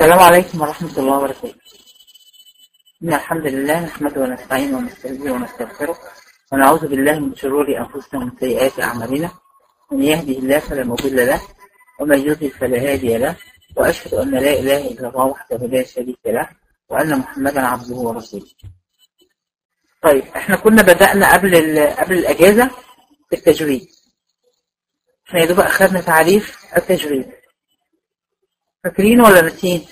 السلام عليكم ورحمة الله وبركاته إن الحمد لله نحمده ونستعينه ونستهديه ونستغفره ونعوذ بالله من شرور أنفسنا ومن سيئات أعمالنا من يهده الله فلا مضل له ومن يضلل فلا هادي له وأشهد أن لا إله إلا الله وحده لا شريك له وأن محمدا عبده ورسوله طيب احنا كنا بدأنا قبل ال- قبل الأجازة في التجويد احنا يا دوب أخذنا تعريف التجويد فاكرين ولا ناسيين؟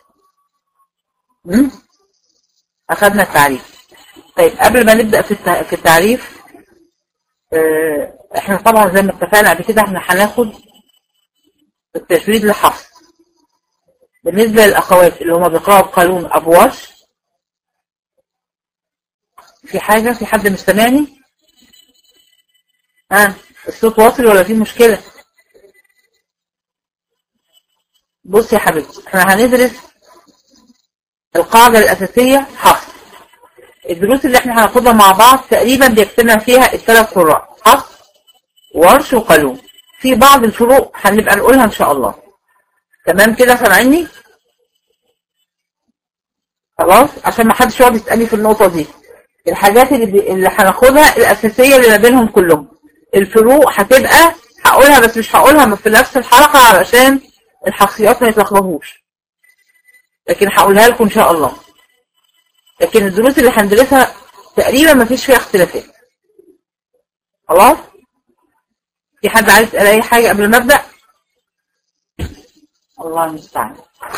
أمم؟ أخذنا التعريف طيب قبل ما نبدأ في التع- في التعريف اه، احنا طبعا زي ما اتفقنا قبل كده احنا هناخد التجويد لحفظ بالنسبة للأخوات اللي هما بيقرأوا بقانون أبواش في حاجة في حد مستمعني؟ ها الصوت واصل ولا في مشكلة؟ بص يا حبيبتي احنا هندرس القاعدة الأساسية حفظ الدروس اللي احنا هناخدها مع بعض تقريبا بيجتمع فيها الثلاث قراء حفظ ورش وقانون في بعض الفروق هنبقى نقولها ان شاء الله تمام كده سامعني خلاص عشان ما حدش يقعد يسالني في النقطه دي الحاجات اللي بي... اللي هناخدها الاساسيه اللي ما بينهم كلهم الفروق هتبقى هقولها بس مش هقولها في نفس الحلقه علشان الحصريات ما يتلخبطوش لكن هقولها لكم ان شاء الله لكن الدروس اللي هندرسها تقريبا ما فيش فيها اختلافات خلاص في حد عايز يسال اي حاجه قبل ما ابدا الله المستعان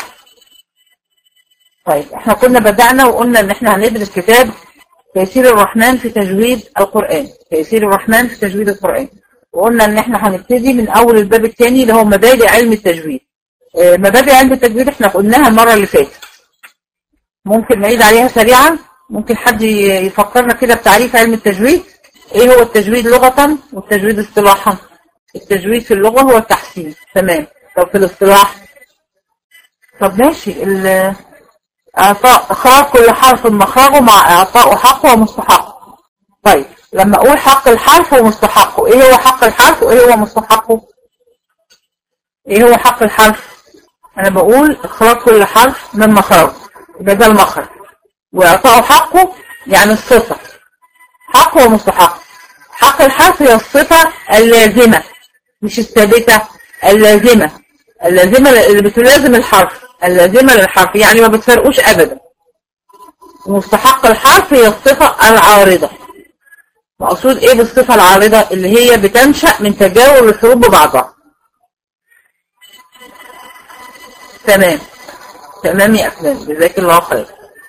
طيب احنا كنا بدأنا وقلنا ان احنا هندرس كتاب تيسير الرحمن في تجويد القرآن تيسير الرحمن في تجويد القرآن وقلنا ان احنا هنبتدي من اول الباب الثاني اللي هو مبادئ علم التجويد اه، مبادئ علم التجويد احنا قلناها المرة اللي فاتت ممكن نعيد عليها سريعا ممكن حد ي- يفكرنا كده بتعريف علم التجويد ايه هو التجويد لغة والتجويد اصطلاحا التجويد في اللغة هو التحسين تمام طب في الاصطلاح طب ماشي ال- اعطاء اخراج كل حرف مخرجه مع اعطائه حقه ومستحقه طيب لما اقول حق الحرف ومستحقه ايه هو حق الحرف وايه هو مستحقه ايه هو حق الحرف انا بقول اخراج كل حرف من مخرجه يبقى ده المخرج واعطائه حقه يعني الصفة حقه ومستحقه حق الحرف هي الصفة اللازمة مش الثابتة اللازمة اللازمة اللي بتلازم الحرف اللازمة للحرف يعني ما بتفرقوش أبدا مستحق الحرف هي الصفة العارضة مقصود ايه بالصفة العارضة اللي هي بتنشأ من تجاوب الحروف ببعضها تمام تمام يا أفلام جزاك الله خير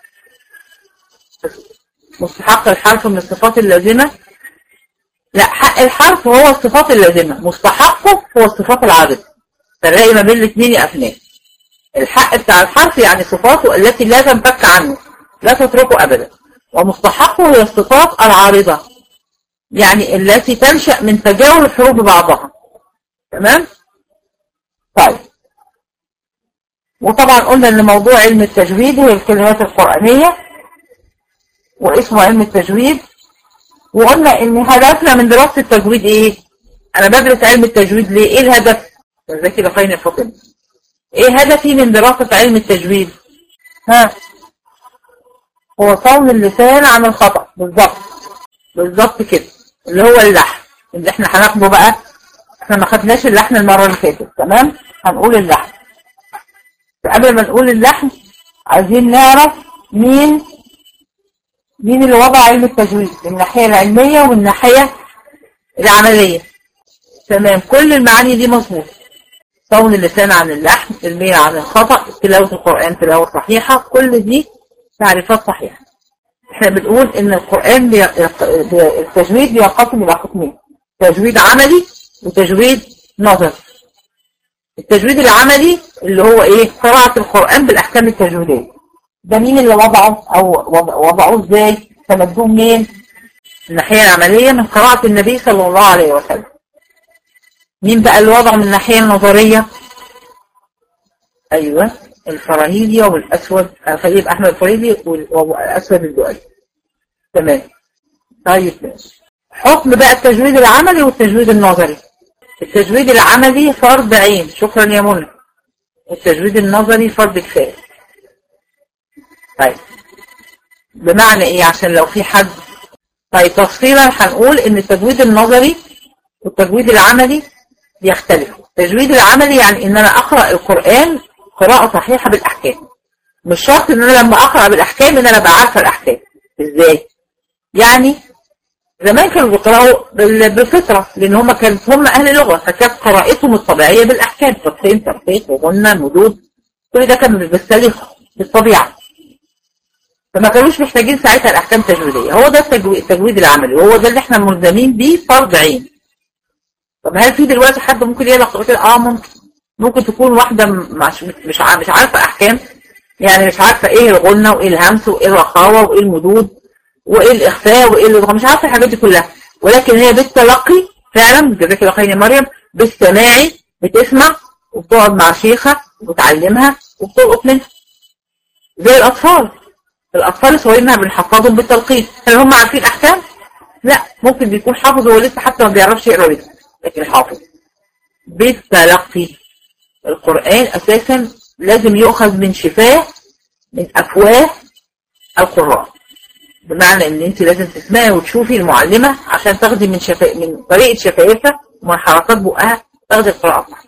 مستحق الحرف من الصفات اللازمة لا حق الحرف هو الصفات اللازمة مستحقه هو الصفات العارضة فرق ما بين الاثنين يا أفلام الحق بتاع الحرف يعني صفاته التي لا تنفك عنه لا تتركه أبدا ومستحقه هي الصفات العارضة يعني التي تنشأ من تجاوز الحروف ببعضها تمام؟ طيب وطبعا قلنا ان موضوع علم التجويد هي الكلمات القرآنية واسمه علم التجويد وقلنا ان هدفنا من دراسة التجويد ايه انا بدرس علم التجويد ليه ايه الهدف جزاك الله خير يا فاطمه ايه هدفي من دراسة علم التجويد ها هو صون اللسان عن الخطأ بالظبط بالظبط كده اللي هو اللحن اللي احنا هناخده بقى احنا ما خدناش اللحن المرة اللي فاتت تمام هنقول اللحن قبل ما نقول اللحن عايزين نعرف مين مين اللي وضع علم التجويد من الناحية العلمية ومن الناحية العملية تمام كل المعاني دي مظبوطة صون اللسان عن اللحن الميل عن الخطأ تلاوة القرآن تلاوة صحيحة كل دي تعريفات صحيحة احنا بنقول ان القرآن بي... بي... التجويد بينقسم الى قسمين تجويد عملي وتجويد نظري التجويد العملي اللي هو ايه قراءة القرآن بالاحكام التجويدية ده مين اللي وضعه او وضع- وضعوه ازاي سندوه منين الناحية العملية من قراءة النبي صلى الله عليه وسلم مين بقى اللي وضعه من الناحية النظرية ايوه الفراهيدي والاسود آه، فريد احمد الفريدي وال- والاسود الدؤلي تمام طيب ماشي حكم بقى التجويد العملي والتجويد النظري التجويد العملي فرض عين شكرا يا منى التجويد النظري فرض كفاية طيب بمعنى ايه عشان لو في حد طيب تفصيلا هنقول ان التجويد النظري والتجويد العملي بيختلفوا التجويد العملي يعني ان انا اقرأ القرآن قراءة صحيحة بالاحكام مش شرط ان انا لما اقرأ بالاحكام ان انا ابقى عارفة الاحكام ازاي يعني زمان كانوا بيقرأوا بالفطرة لان هم كانت هم اهل لغة فكانت قراءتهم الطبيعية بالاحكام تفصيل ترقيق وغنى مدود كل ده كان بالسليقة بالطبيعة فما كانوش محتاجين ساعتها الاحكام التجويدية هو ده التجويد العملي وهو ده اللي احنا ملزمين بيه فرض عين طب هل في دلوقتي حد ممكن يقرا كده اه ممكن ممكن تكون واحدة مش مش مش عارفة احكام يعني مش عارفة ايه الغنة وايه الهمس وايه الرخاوة وايه المدود وايه الاخفاء وايه الادغام مش عارفة الحاجات دي كلها ولكن هي بالتلقي فعلا جزاك الله خير يا مريم بالسماعي بتسمع وبتقعد مع شيخة وتعلمها وبتلقط منها زي الاطفال الاطفال الصغيرين بنحفظهم بالتلقين هل هم عارفين احكام لا ممكن بيكون حافظ وهو لسه حتى ما بيعرفش يقرا لسه لكن حافظ بالتلقي القرآن أساسا لازم يؤخذ من شفاه من أفواه القراء بمعنى ان انت لازم تسمعي وتشوفي المعلمة عشان تاخدي من شفا... من طريقة شفايفها ومن حركات بقها تاخدي القراءة صح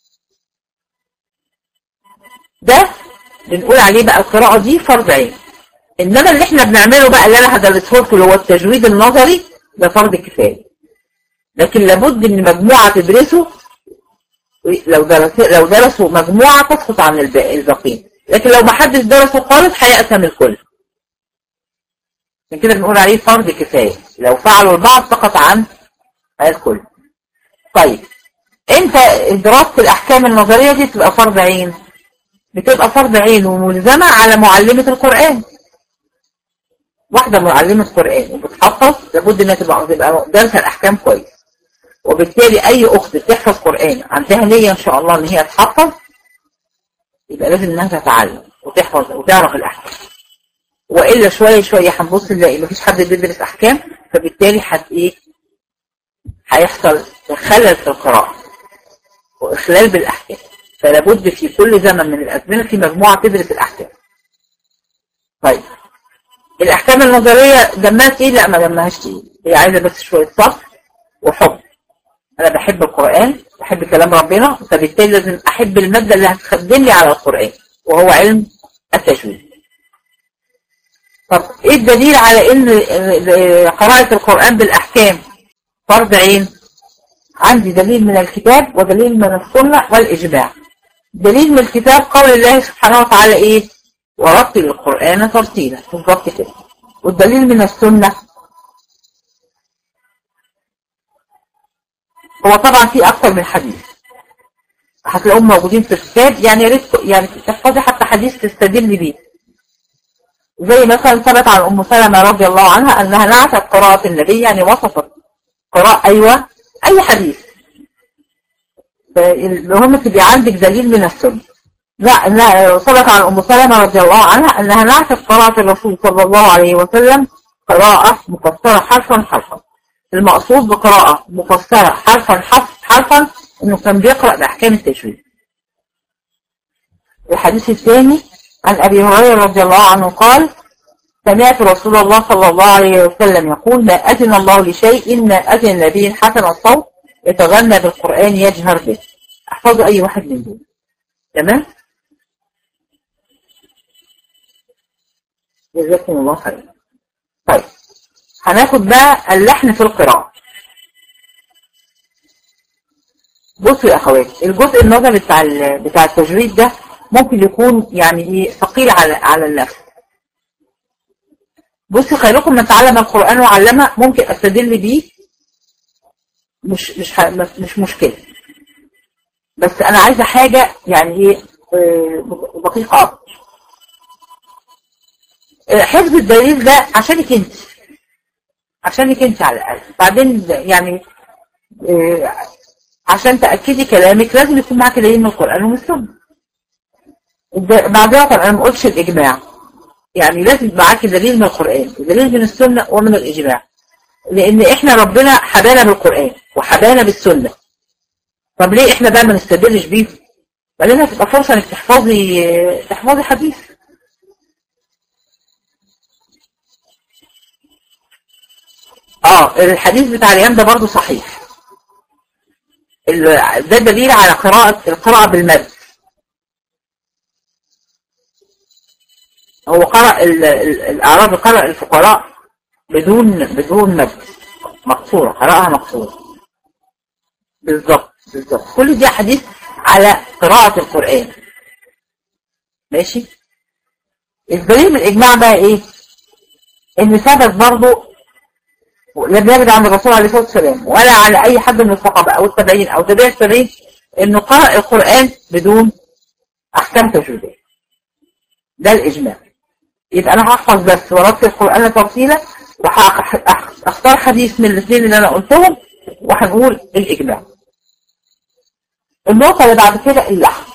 ده بنقول عليه بقى القراءة دي فرض عين انما اللي احنا بنعمله بقى اللي انا هدرسه لكم اللي هو التجويد النظري ده فرض كفايه لكن لابد ان مجموعه تدرسه لو درس لو درسوا مجموعه تسقط عن الباقيين لكن لو ما حدش درسه خالص هيأثم الكل عشان كده بنقول عليه فرض كفايه لو فعلوا البعض سقط عن الكل طيب انت دراسه الاحكام النظريه دي تبقى فرض عين بتبقى فرض عين وملزمه على معلمه القران واحدة معلمة قرآن وبتحفظ لابد انها تبقى تبقى دارسة الاحكام كويس وبالتالي اي اخت بتحفظ قرآن عندها نية ان شاء الله ان هي تحفظ يبقى لازم انها تتعلم وتحفظ وتعرف الاحكام والا شوية شوية هنبص نلاقي مفيش حد بيدرس احكام فبالتالي هت ايه هيحصل خلل في القراءة واخلال بالاحكام فلابد في كل زمن من الازمنة في مجموعة تدرس الاحكام طيب الأحكام النظرية دمها تقيل لا ما دمهاش تقيل هي عايزة بس شوية صبر وحب أنا بحب القرآن بحب كلام ربنا فبالتالي لازم أحب المادة اللي هتخدم لي على القرآن وهو علم التجويد طب إيه الدليل على إن قراءة القرآن بالأحكام فرض عين عندي دليل من الكتاب ودليل من السنة والإجماع دليل من الكتاب قول الله سبحانه وتعالى إيه ورتل القرآن ترتيلا بالظبط كده والدليل من السنة هو طبعا في أكثر من حديث هتلاقوهم موجودين في الكتاب يعني يا ريت يعني تحفظي حتى حديث تستدل بيه زي مثلا ثبت عن أم سلمة رضي الله عنها أنها نعتت قراءة النبي يعني وصفت قراءة أيوة أي حديث المهم تبقى عندك دليل من السنة لا لا ثبت عن أم سلمة رضي الله عنها أنها نعتت قراءة الرسول صلى الله عليه وسلم قراءة مفسرة حرفا حرفا المقصود بقراءة مفسرة حرفا حرفا أنه كان بيقرأ بأحكام التجويد الحديث الثاني عن أبي هريرة رضي الله عنه قال سمعت رسول الله صلى الله عليه وسلم يقول ما أذن الله لشيء ما أذن نبي حسن الصوت يتغنى بالقرآن يجهر به احفظوا أي واحد من دول تمام جزاكم الله خير طيب هناخد بقى اللحن في القراءة بصوا يا اخواتي الجزء النظري بتاع بتاع التجويد ده ممكن يكون يعني ايه ثقيل على على النفس بصي خيركم من تعلم القرآن وعلمه ممكن استدل بيه مش مش مش مشكلة بس انا عايزة حاجة يعني ايه دقيقة اكتر حفظ الدليل ده عشانك انت عشانك انت على الاقل بعدين يعني عشان تأكدي كلامك لازم يكون معاك دليل من القرآن ومن السنة بعدها طبعا انا ما قلتش الاجماع يعني لازم يبقى معاك دليل من القرآن دليل من السنة ومن الاجماع لان احنا ربنا حبانا بالقرآن وحبانا بالسنة طب ليه احنا بقى ما نستدلش بيه بعدين هتبقى فرصة انك تحفظي تحفظي حديث اه الحديث بتاع الايام ده برضه صحيح ده دليل على قراءة القراءة بالمد هو قرأ الأعراب قرأ الفقراء بدون بدون مد مقصورة قراءها مقصورة بالظبط بالظبط كل دي حديث على قراءة القرآن ماشي الدليل من الإجماع بقى إيه إن ثبت برضه لم يرد عن الرسول عليه الصلاة والسلام ولا على أي حد من الصحابة أو التابعين أو تابع التابعين إنه قرأ القرآن بدون أحكام تجويدية ده الإجماع يبقى أنا هحفظ بس ورتل القرآن ترتيلا وهختار حديث من الاثنين اللي أنا قلتهم وهنقول الإجماع النقطة اللي بعد كده اللحن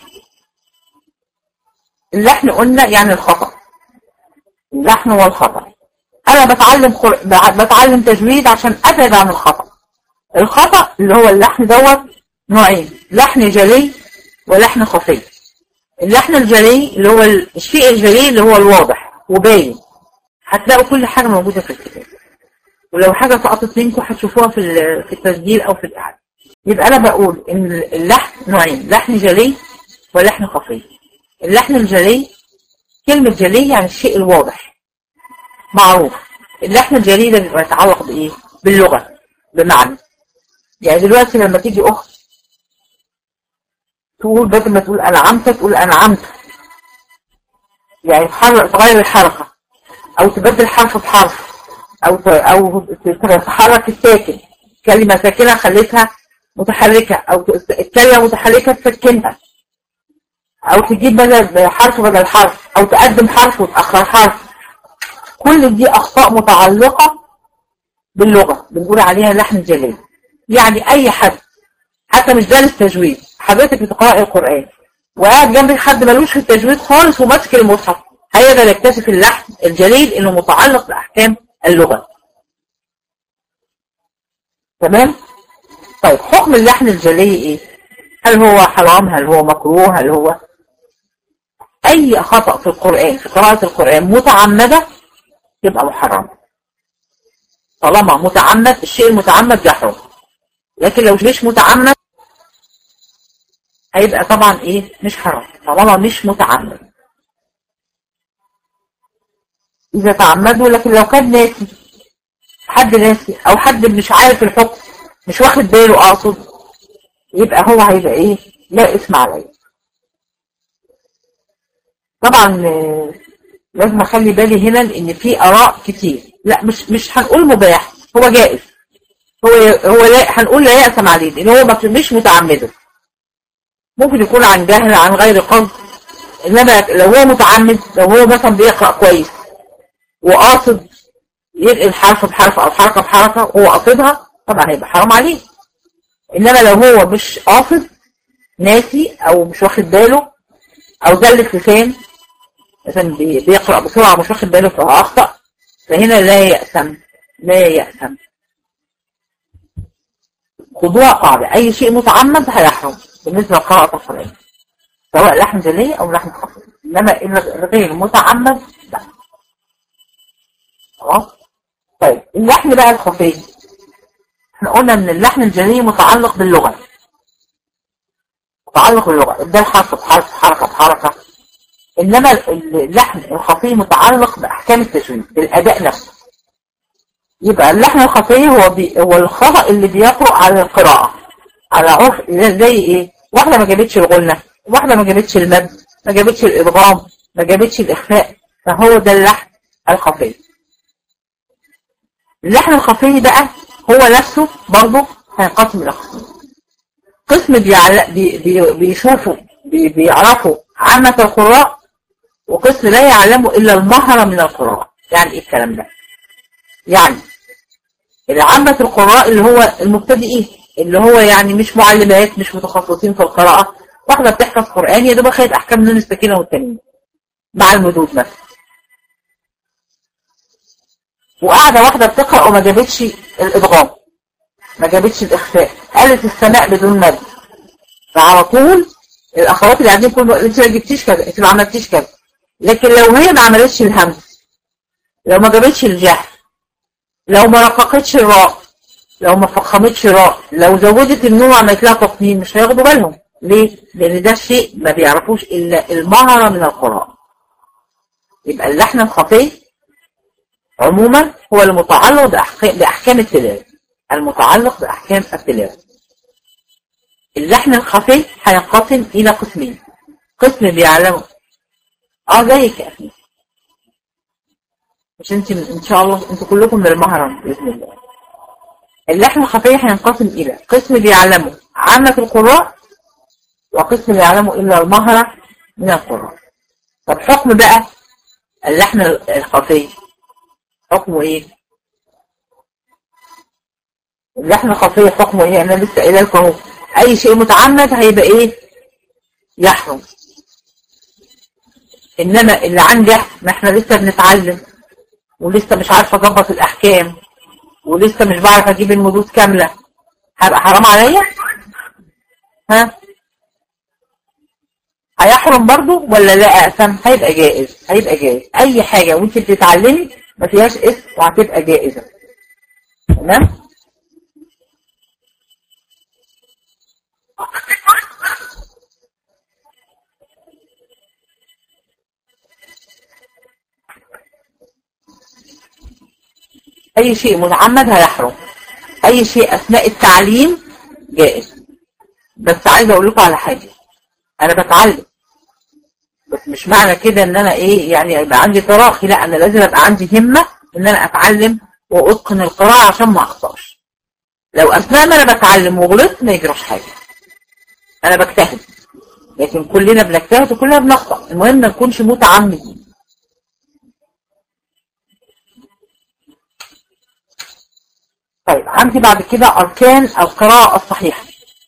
اللحن قلنا يعني الخطأ اللحن والخطأ انا بتعلم خل... بتعلم تجويد عشان ابعد عن الخطأ الخطأ اللي هو اللحن دوت نوعين لحن جلي ولحن خفي اللحن الجلي اللي هو الشيء الجلي اللي هو الواضح وباين هتلاقوا كل حاجة موجودة في الكتاب ولو حاجة سقطت منكم هتشوفوها في في التسجيل او في الإعادة يبقى انا بقول ان اللحن نوعين لحن جلي ولحن خفي اللحن الجلي كلمة جلي يعني الشيء الواضح معروف اللحن الجلي ده بيبقى يتعلق بايه باللغة بمعنى يعني دلوقتي لما تيجي اخت تقول بدل ما تقول انعمت تقول انعمت يعني تغير الحركة او تبدل حرف بحرف او او تحرك الساكن كلمة ساكنة خليتها متحركة او الكلمة متحركة تسكنها او تجيب بدل حرف بدل حرف او تقدم حرف وتأخر حرف كل دي أخطاء متعلقة باللغة بنقول عليها لحن جلي يعني أي حد حتى مش دارس تجويد حضرتك بتقرأي القرآن وقاعد جنبك حد ملوش في التجويد خالص وماسك المصحف هيقدر يكتشف اللحن الجليل انه متعلق بأحكام اللغة تمام طيب حكم اللحن الجلي ايه هل هو حرام هل هو مكروه هل هو اي خطأ في القرآن في قراءة القرآن متعمدة يبقى محرم طالما متعمد الشيء المتعمد يحرم لكن لو مش متعمد هيبقى طبعا ايه مش حرام طالما مش متعمد اذا تعمدوا لكن لو كان ناسي حد ناسي او حد مش عارف الحكم مش واخد باله اقصد يبقى هو هيبقى ايه لا اسم عليه طبعا لازم اخلي بالي هنا ان في اراء كتير لا مش مش هنقول مباح هو جائز هو هو لا هنقول لا يأثم عليه لان هو مش متعمد ممكن يكون عن جهل عن غير قصد انما لو هو متعمد لو هو مثلا بيقرأ كويس وقاصد ينقل حرف بحرف او حركة بحركة وهو قاصدها طبعا هيبقى حرام عليه انما لو هو مش قاصد ناسي او مش واخد باله او زلة لسان مثلا بيقرأ بسرعة مش واخد باله فهو أخطأ فهنا لا يأثم لا يأثم خضوع قاعدة أي شيء متعمد هيحرم بالنسبة لقراءة القرآن سواء لحن جلي أو لحن خفيف إنما الغير متعمد لا خلاص طيب اللحن بقى الخفي احنا قلنا ان اللحن الجلي متعلق باللغة متعلق باللغة ده الحرف بحرف حركة بحركة إنما اللحن الخفي متعلق بأحكام التجويد بالأداء نفسه يبقى اللحن الخفي هو بي هو الخطأ اللي بيقرأ على القراءة على عرف زي إيه واحدة ما جابتش الغنة واحدة ما جابتش المد ما جابتش الإضغام ما جابتش الإخفاء فهو ده اللحن الخفي اللحن الخفي بقى هو نفسه برضه هينقسم إلى قسمين قسم بي بي بيشوفوا بي بيعرفوا عامة القراء وقسم لا يعلمه إلا المهرة من القراء يعني إيه الكلام ده يعني العامة القراء اللي هو المبتدئين اللي هو يعني مش معلمات مش متخصصين في القراءة واحدة بتحفظ قرآن يا دوب خدت أحكام نون السكينة والتنين مع المدود مثلا وقاعدة واحدة بتقرأ وما جابتش الإدغام ما جابتش الإخفاء قالت السماء بدون مد فعلى طول الاخوات اللي قاعدين كل انت ما جبتيش كذا انت ما عملتيش كذا لكن لو هي ما عملتش الهمس لو ما جابتش الجهل لو ما رققتش الراء لو ما فخمتش راء لو زودت النون وعملت لها تقنين مش هياخدوا بالهم ليه؟ لان ده شيء ما بيعرفوش الا المهرة من القراء يبقى اللحن الخفي عموما هو المتعلق بأحكام, بأحكام التلاوة المتعلق بأحكام التلاوة اللحن الخفي هينقسم إلى قسمين قسم بيعلمه اه زيك يا أخي مش انت ان شاء الله انتوا كلكم من المهرم بإذن الله اللحن الخفي هينقسم إلى قسم بيعلمه عامة القراء وقسم بيعلمه إلا المهرة من القراء طب حكم بقى اللحن الخفي حكمه ايه اللحن الخفي حكمه ايه انا لسه قايله لكم اهو اي شيء متعمد هيبقى ايه يحرم انما اللي عن جهل ما احنا لسه بنتعلم ولسه مش عارفه اظبط الاحكام ولسه مش بعرف اجيب المدود كامله هبقى حرام عليا ها هيحرم برضو ولا لا اقسم هيبقى جائز هيبقى جائز اي حاجه وانت بتتعلمي ما فيهاش اسم وهتبقى جائزه تمام اي شيء متعمد هيحرم اي شيء اثناء التعليم جائز بس عايزه اقول لكم على حاجه انا بتعلم بس مش معنى كده ان انا ايه يعني يبقى عندي تراخي لا انا لازم ابقى عندي همه ان انا اتعلم واتقن القراءه عشان ما اخطاش لو اثناء ما انا بتعلم وغلطت ما يجراش حاجه انا بجتهد لكن كلنا بنجتهد وكلنا بنخطأ المهم ما نكونش متعمدين طيب عندي بعد كده أركان القراءة الصحيحة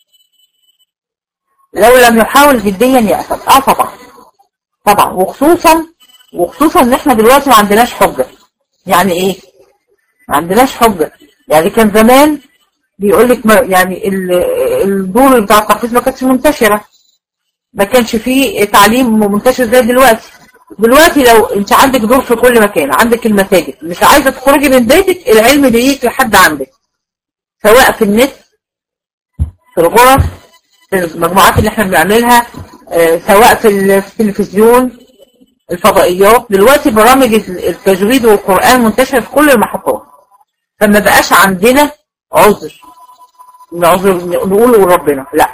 لو لم يحاول جديا يأسف اه طبعا طبعا وخصوصا وخصوصا ان احنا دلوقتي ما عندناش حجة يعني ايه ما عندناش حجة يعني كان زمان بيقول لك يعني الدور بتاع التحفيظ ما كانتش منتشرة ما كانش فيه تعليم منتشر زي دلوقتي دلوقتي لو انت عندك دور في كل مكان عندك المساجد مش عايزة تخرجي من بيتك العلم بيجيك لحد عندك سواء في النت في الغرف في المجموعات اللي احنا بنعملها اه سواء في التلفزيون الفضائيات دلوقتي برامج التجويد والقرآن منتشرة في كل المحطات فما بقاش عندنا عذر نعذر نقوله لربنا لا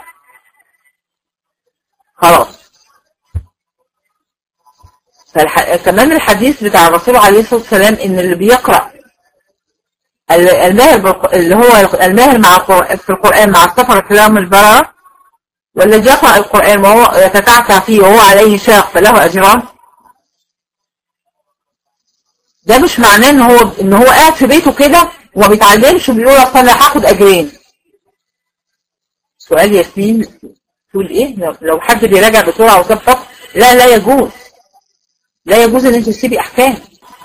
خلاص فالح... كمان الحديث بتاع الرسول عليه الصلاة والسلام ان اللي بيقرأ الماهر اللي هو الماهر مع في القرآن مع السفر كلام البررة والذي يقرأ القرآن وهو يتتعتع فيه وهو عليه شاق فله أجران ده مش معناه ان هو ان هو قاعد في بيته كده وما بيتعلمش وبيقول اصل انا هاخد اجرين سؤال ياسمين تقول ايه لو حد بيراجع بسرعه وساب فقط لا لا يجوز لا يجوز ان انت تسيبي احكام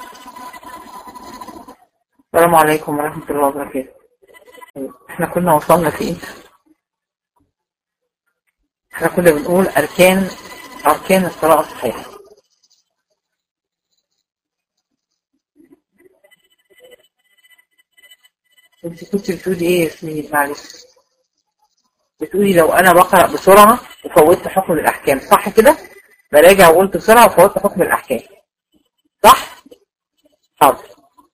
السلام عليكم ورحمه الله وبركاته احنا كنا وصلنا فين احنا كنا بنقول اركان اركان الصلاه الصحيحه انت كنت بتقولي ايه يا ياسمين معلش بتقولي لو انا بقرأ بسرعة وفوتت حكم الاحكام صح كده براجع وقلت بسرعة وفوتت حكم الاحكام صح حاضر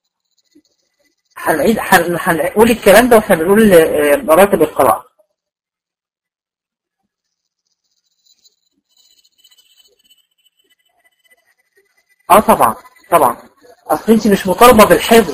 هنعيد هنقول الكلام ده واحنا بنقول مراتب القراءة اه طبعا طبعا اصل انت مش مطالبة بالحفظ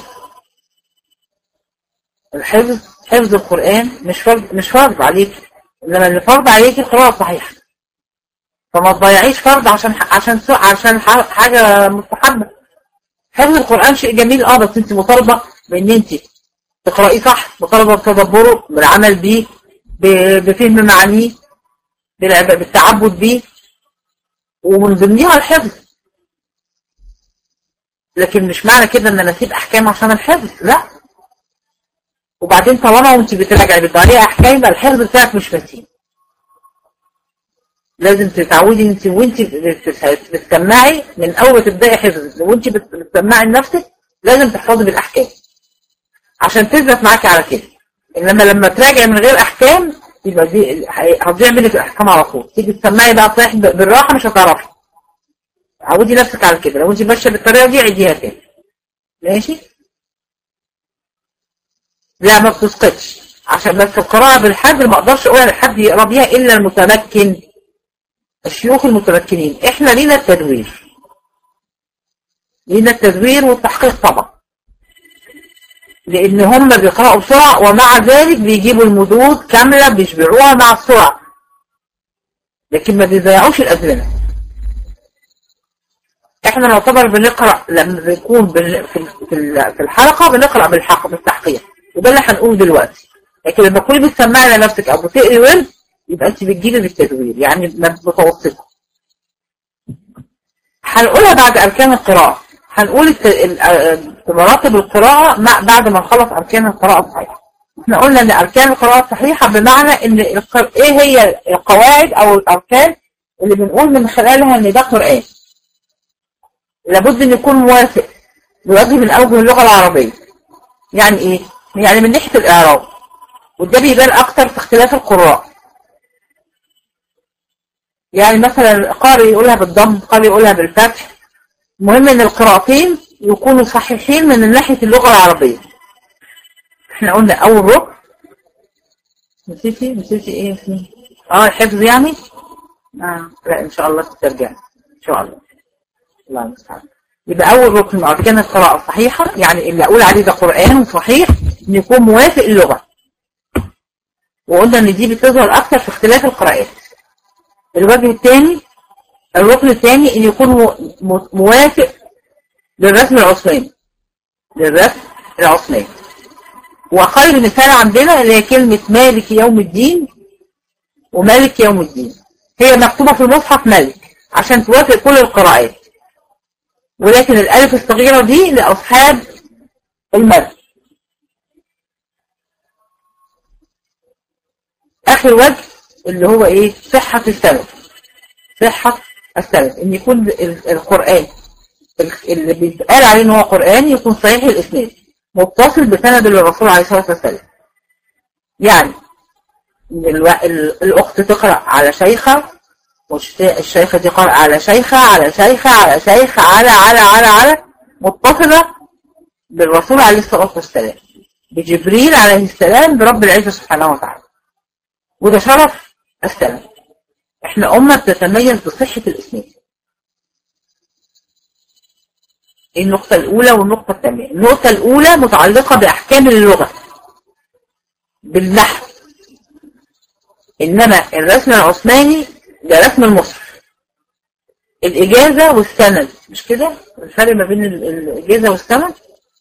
الحفظ حفظ القرآن مش فرض مش فرض عليك انما اللي فرض عليك القراءة صحيحة فما تضيعيش فرض عشان عشان عشان حاجة مستحبة حفظ القرآن شيء جميل اه بس انت مطالبة بان انت تقرأيه صح مطالبة بتدبره بالعمل بيه بفهم معانيه بالتعبد بيه ومن ضمنها الحفظ لكن مش معنى كده ان انا اسيب احكام عشان الحفظ لا وبعدين طالما وانت بتراجعي بتضيعي احكام يبقى الحفظ بتاعك مش متين لازم تتعودي انت وانت بتسمعي من اول ما تبداي حفظ وانت بتسمعي لنفسك لازم تحفظي بالاحكام عشان تثبت معاكي على كده انما لما تراجعي من غير احكام يبقى دي هتضيع منك الاحكام على طول تيجي تسمعي بقى صحيح بالراحه مش هتعرفي عودي نفسك على كده لو انت ماشيه بالطريقه دي عيديها تاني ماشي لا ما بتسقطش عشان بس القراءه بالحد ما اقدرش اقول لحد يقرا بيها الا المتمكن الشيوخ المتمكنين احنا لينا التدوير لينا التدوير والتحقيق طبعا لان هم بيقرأوا بسرعة ومع ذلك بيجيبوا المدود كاملة بيشبعوها مع السرعة لكن ما بيضيعوش الأزمنة احنا نعتبر بنقرأ لما بنكون في الحلقة بنقرأ بالحق بالتحقيق وده اللي هنقول دلوقتي لكن لما تكوني بتسمعي لنفسك او بتقري ورد يبقى انت بتجيبي بالتدوير يعني متوسطة هنقولها بعد اركان القراءة هنقول مراتب القراءة بعد ما نخلص اركان القراءة الصحيحة احنا قلنا ان اركان القراءة الصحيحة بمعنى ان ايه هي القواعد او الاركان اللي بنقول من خلالها ان ده قرآن لابد ان يكون موافق بوجه من اوجه اللغة العربية يعني ايه يعني من ناحية الاعراب وده بيبان اكتر في اختلاف القراء يعني مثلا قارئ يقولها بالضم قارئ يقولها بالفتح المهم ان القراءتين يكونوا صحيحين من ناحية اللغة العربية احنا قلنا اول ركن نسيتي نسيتي ايه اسمه اه الحفظ يعني آه. لا ان شاء الله تترجع ان شاء الله الله المستعان يبقى اول ركن بعد كده القراءة الصحيحة يعني اللي اقول عليه ده قرآن صحيح ان يكون موافق اللغة وقلنا ان دي بتظهر اكتر في اختلاف القراءات الوجه الثاني الركن الثاني ان يكون موافق للرسم العثماني للرسم العثماني وخير مثال عندنا اللي هي كلمة مالك يوم الدين ومالك يوم الدين هي مكتوبة في المصحف ملك عشان توافق كل القراءات ولكن الألف الصغيرة دي لأصحاب المد آخر وجه اللي هو إيه صحة السبب صحة السند ان يكون القرآن اللي بيتقال عليه ان هو قرآن يكون صحيح الاسناد متصل بسند للرسول عليه الصلاة والسلام يعني الاخت تقرأ على شيخة والشيخة تقرأ على شيخة على شيخة على شيخة على على على على متصلة بالرسول عليه الصلاة والسلام بجبريل عليه السلام برب العزة سبحانه وتعالى وده شرف السلام احنا أمة بتتميز بصحة الإسناد النقطة الأولى والنقطة الثانية النقطة الأولى متعلقة بأحكام اللغة بالنحو إنما الرسم العثماني ده رسم المصحف الإجازة والسند مش كده الفرق ما بين الإجازة والسند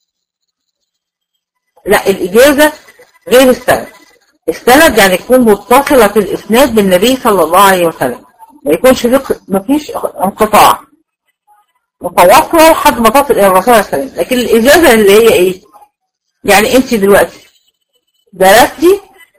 لا الإجازة غير السند السند يعني يكون متصلة الإسناد بالنبي صلى الله عليه وسلم ما يكونش ما فيش انقطاع متواصلة لحد ما تصل إلى الرسول صلى الله عليه وسلم لكن الإجازة اللي هي إيه يعني أنت دلوقتي درستي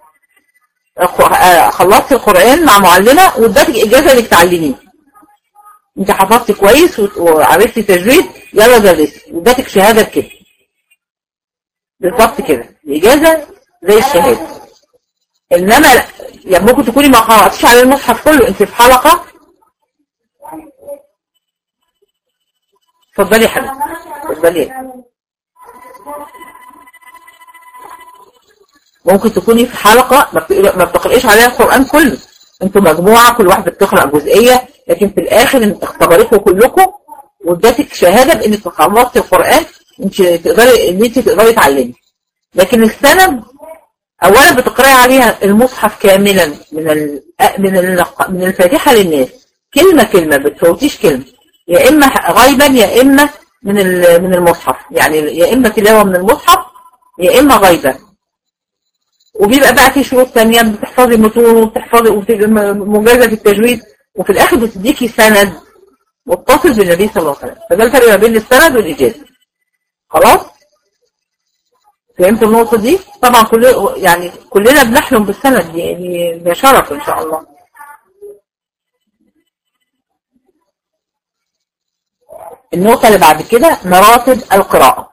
خلصت القرآن مع معلمة وادتك إجازة إنك تعلميه أنت حفظتي كويس وعرفتي تجويد يلا درسي وادتك شهادة كده بالظبط كده الإجازة زي الشهادة انما يعني ممكن تكوني ما قرأتيش على المصحف كله انت في حلقة اتفضلي يا حبيبتي اتفضلي ممكن تكوني في حلقة ما بتقرأيش عليها القرآن كله انتوا مجموعة كل واحدة بتقرأ جزئية لكن في الاخر اختبرتكم كلكم وادتك شهادة بانك خلصتي القرآن انت تقدري ان انت تقدري تعلمي لكن السند اولا بتقرأي عليها المصحف كاملا من ال من ال من الفاتحة للناس كلمة كلمة بتفوتيش كلمة يا اما غيبا يا اما من من المصحف يعني يا اما تلاوة من المصحف يا اما غيبا وبيبقى بقى في شروط ثانيه بتحفظي متون وبتحفظي مجازة في التجويد وفي الاخر بتديكي سند متصل بالنبي صلى الله عليه وسلم فده الفرق ما بين السند والاجازه خلاص فهمت النقطة دي طبعا كل يعني كلنا بنحلم بالسند دي يعني ده شرف ان شاء الله النقطة اللي بعد كده مراتب القراءة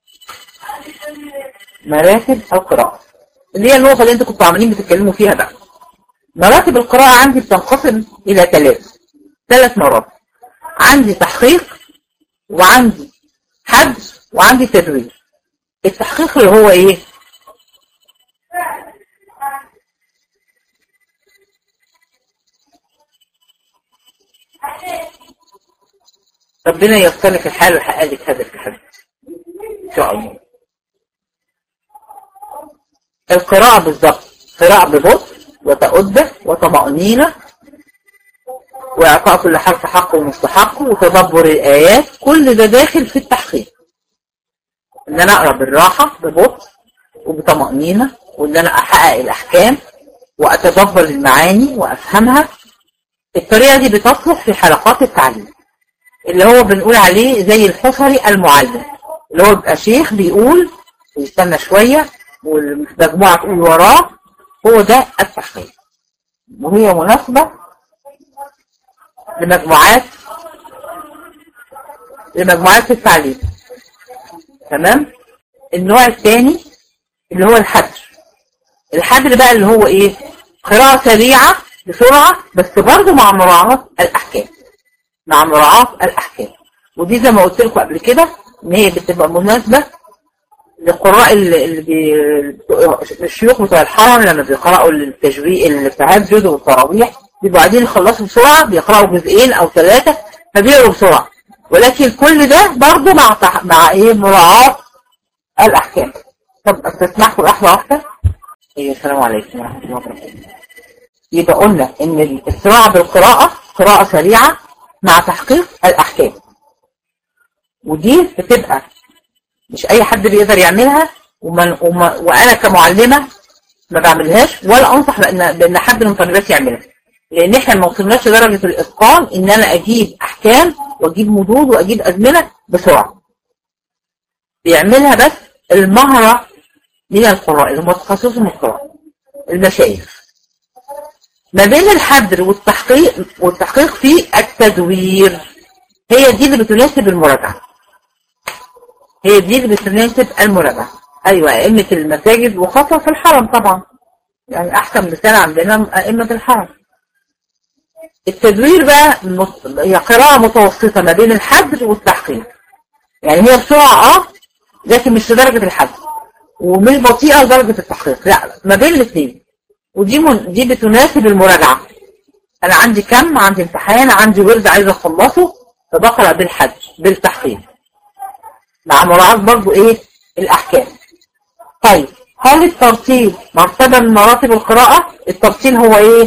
مراتب القراءة اللي هي النقطة اللي انتوا كنتوا عاملين بتتكلموا فيها بقى مراتب القراءة عندي بتنقسم إلى ثلاث ثلاث مراتب عندي تحقيق وعندي حد وعندي تدوين التحقيق اللي هو ايه ربنا ييسر لك الحال ويحقق لك هدفك حبيبي ان شاء الله القراءة بالظبط قراءة ببطء وتأدة وطمأنينة وإعطاء كل حرف حقه ومستحقه وتدبر الآيات كل ده داخل في التحقيق إن أنا أقرأ بالراحة ببطء وبطمأنينة وإن أنا أحقق الأحكام وأتدبر المعاني وأفهمها الطريقة دي بتصلح في حلقات التعليم اللي هو بنقول عليه زي الحصري المعلم اللي هو بيبقى شيخ بيقول ويستنى شوية والمجموعة تقول وراه هو ده التحقيق وهي مناسبة لمجموعات لمجموعات التعليم تمام النوع الثاني اللي هو الحجر الحجر بقى اللي هو ايه قراءة سريعة بسرعة بس برضه مع مراعاة الأحكام مع مراعاة الأحكام ودي زي ما قلت لكم قبل كده ان هي بتبقى مناسبة للقراء اللي, اللي بي... الشيوخ بتوع الحرم لما بيقرأوا التجويد التهجد والتراويح بيبقوا قاعدين يخلصوا بسرعة بيقرأوا جزئين أو ثلاثة فبيقروا بسرعة ولكن كل ده برضه مع تح... مع ايه مراعاة الأحكام طب استسمحكم لحظة واحدة ايه السلام عليكم ورحمة الله وبركاته يبقى قلنا ان السرعة بالقراءة قراءة سريعة مع تحقيق الأحكام ودي بتبقى مش أي حد بيقدر يعملها ومن وما وأنا كمعلمة ما بعملهاش ولا أنصح بأن, بأن حد من طالباتي يعملها لأن إحنا ما وصلناش لدرجة الإتقان إن أنا أجيب أحكام وأجيب مدود وأجيب أزمنة بسرعة بيعملها بس المهرة من القراء اللي هم تخصصهم القراء المشايخ ما بين الحدر والتحقيق والتحقيق في التدوير هي دي اللي بتناسب المراجعة هي دي اللي بتناسب المراجعة أيوة أئمة المساجد وخاصة في الحرم طبعا يعني أحسن مثال عندنا أئمة الحرم التدوير بقى هي قراءة متوسطة ما بين الحدر والتحقيق يعني هي بسرعة اه لكن مش لدرجة الحدر ومش بطيئة لدرجة التحقيق لا ما بين الاثنين ودي من دي بتناسب المراجعة انا عندي كم عندي امتحان عندي ورد عايز اخلصه فبقرأ بالحج بالتحقيق مع مراعاة برضو ايه الاحكام طيب هل الترتيب مرتبة من مراتب القراءة الترتيل هو ايه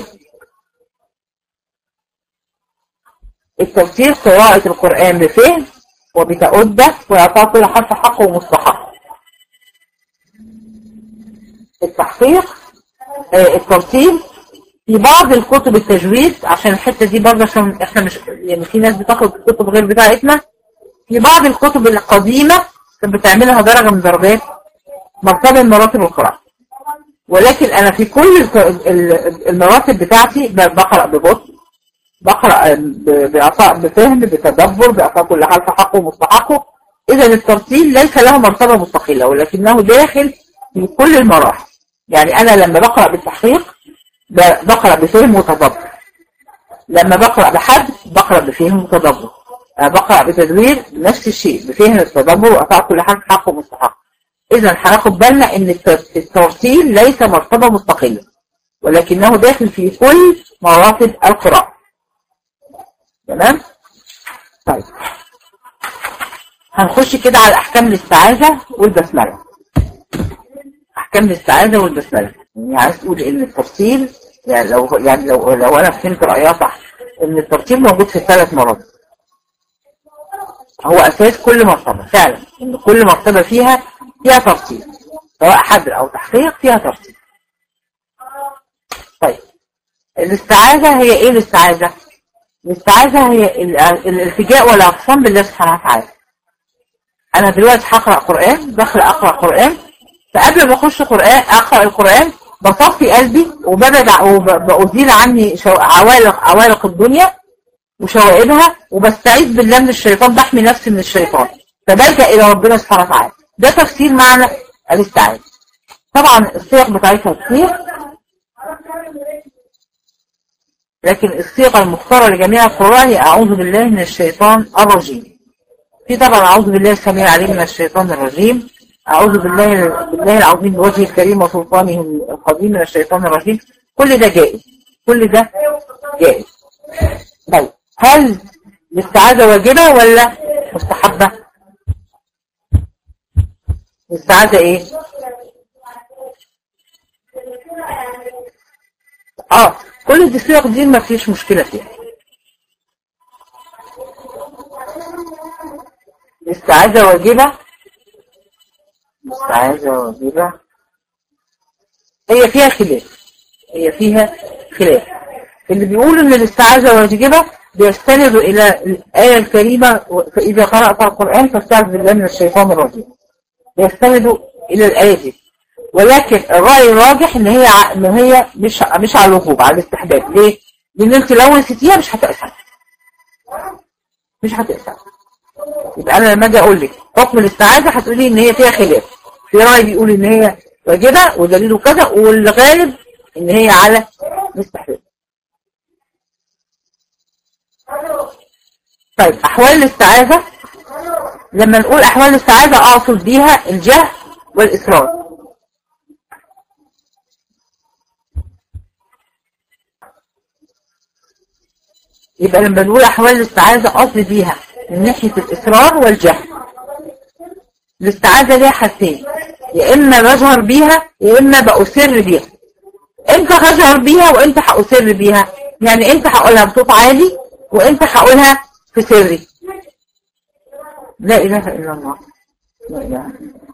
الترتيل قراءة القرآن بفهم وبتأدة وإعطاء كل حرف حقه ومستحق التحقيق الترتيب في بعض الكتب التجويد عشان الحتة دي برضه عشان احنا مش يعني في ناس بتاخد كتب غير بتاعتنا في بعض الكتب القديمة كانت بتعملها درجة من درجات مرتبة من مراتب القراءة ولكن انا في كل المراتب بتاعتي بقرأ ببطء بقرأ بإعطاء بفهم بتدبر بإعطاء كل حرف حقه ومستحقه إذا الترتيل ليس له مرتبة مستقلة ولكنه داخل في كل المراحل يعني أنا لما بقرأ بالتحقيق بقرأ بفهم وتدبر لما بقرأ بحد بقرأ بفهم وتدبر بقرأ بتدوير نفس الشيء بفهم التدبر وإعطاء كل حرف حقه ومستحقه إذا هناخد بالنا إن الترتيل ليس مرتبة مستقلة ولكنه داخل في كل مراتب القراءة تمام طيب هنخش كده على احكام الاستعاذة والبسملة احكام الاستعاذة والبسملة يعني عايز تقول ان الترتيب يعني لو يعني لو لو انا فهمت رأيها صح ان الترتيب موجود في ثلاث مراتب هو اساس كل مرتبة فعلا ان كل مرتبة فيها فيها ترتيب سواء حذر او تحقيق فيها ترتيب طيب الاستعاذة هي ايه الاستعاذة الاستعاذة هي الالتجاء والاعتصام بالله سبحانه وتعالى انا دلوقتي هقرا قران داخل اقرا قران فقبل ما اخش قران اقرا القران بصفي قلبي وببعد وبأزيل عني عوالق عوالق الدنيا وشوائبها وبستعيذ بالله من الشيطان بحمي نفسي من الشيطان فبلجأ إلى ربنا سبحانه وتعالى ده تفسير معنى الاستعاذة طبعا الصيغ بتاعتها كتير لكن الصيغة المختارة لجميع القراء هي أعوذ بالله من الشيطان الرجيم في طبعا أعوذ بالله السميع العليم من الشيطان الرجيم أعوذ بالله بالله العظيم بوجهه الكريم وسلطانه القديم من الشيطان الرجيم كل ده جائز كل ده جائز طيب هل الاستعاذة واجبة ولا مستحبة الاستعاذة ايه اه كل الصيغ دي ما فيش مشكلة فيها الاستعاذة واجبة الاستعاذة واجبة هي فيها خلاف هي فيها خلاف اللي بيقول ان الاستعاذة واجبة بيستند الى الآية الكريمة فإذا قرأت القرآن فاستعذ بالله من الشيطان الرجيم بيستندوا الى الآية دي ولكن الرأي الراجح ان هي ان هي مش مش على الوجوب على الاستحباب ليه؟ لان انت لو نسيتيها مش هتأثر مش هتأثر يبقى انا لما اجي اقول لك حكم الاستعاذة هتقولي ان هي فيها خلاف في رأي بيقول ان هي واجبة ودليله كذا والغالب ان هي على الاستحباب طيب احوال الاستعاذة لما نقول احوال الاستعاذة اقصد بيها الجهل والاصرار يبقى لما نقول احوال الاستعاذة قصد بيها من ناحية الاصرار والجهل الاستعاذة ليها حاجتين يا اما بجهر بيها يا اما بأسر بيها امتى هجهر بيها وامتى هأسر بيها يعني امتى هقولها بصوت عالي وامتى هقولها في سري لا اله الا الله لا اله الا الله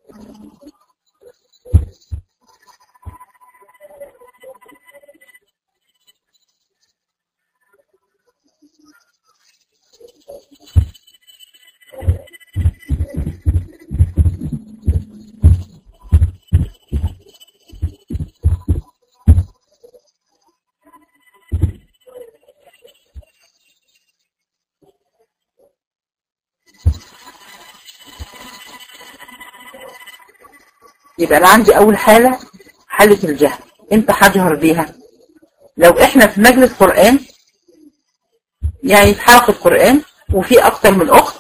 يبقى انا عندي اول حالة حالة الجهل امتى هجهر بيها لو احنا في مجلس قرآن يعني في حلقة قرآن وفي اكتر من اخت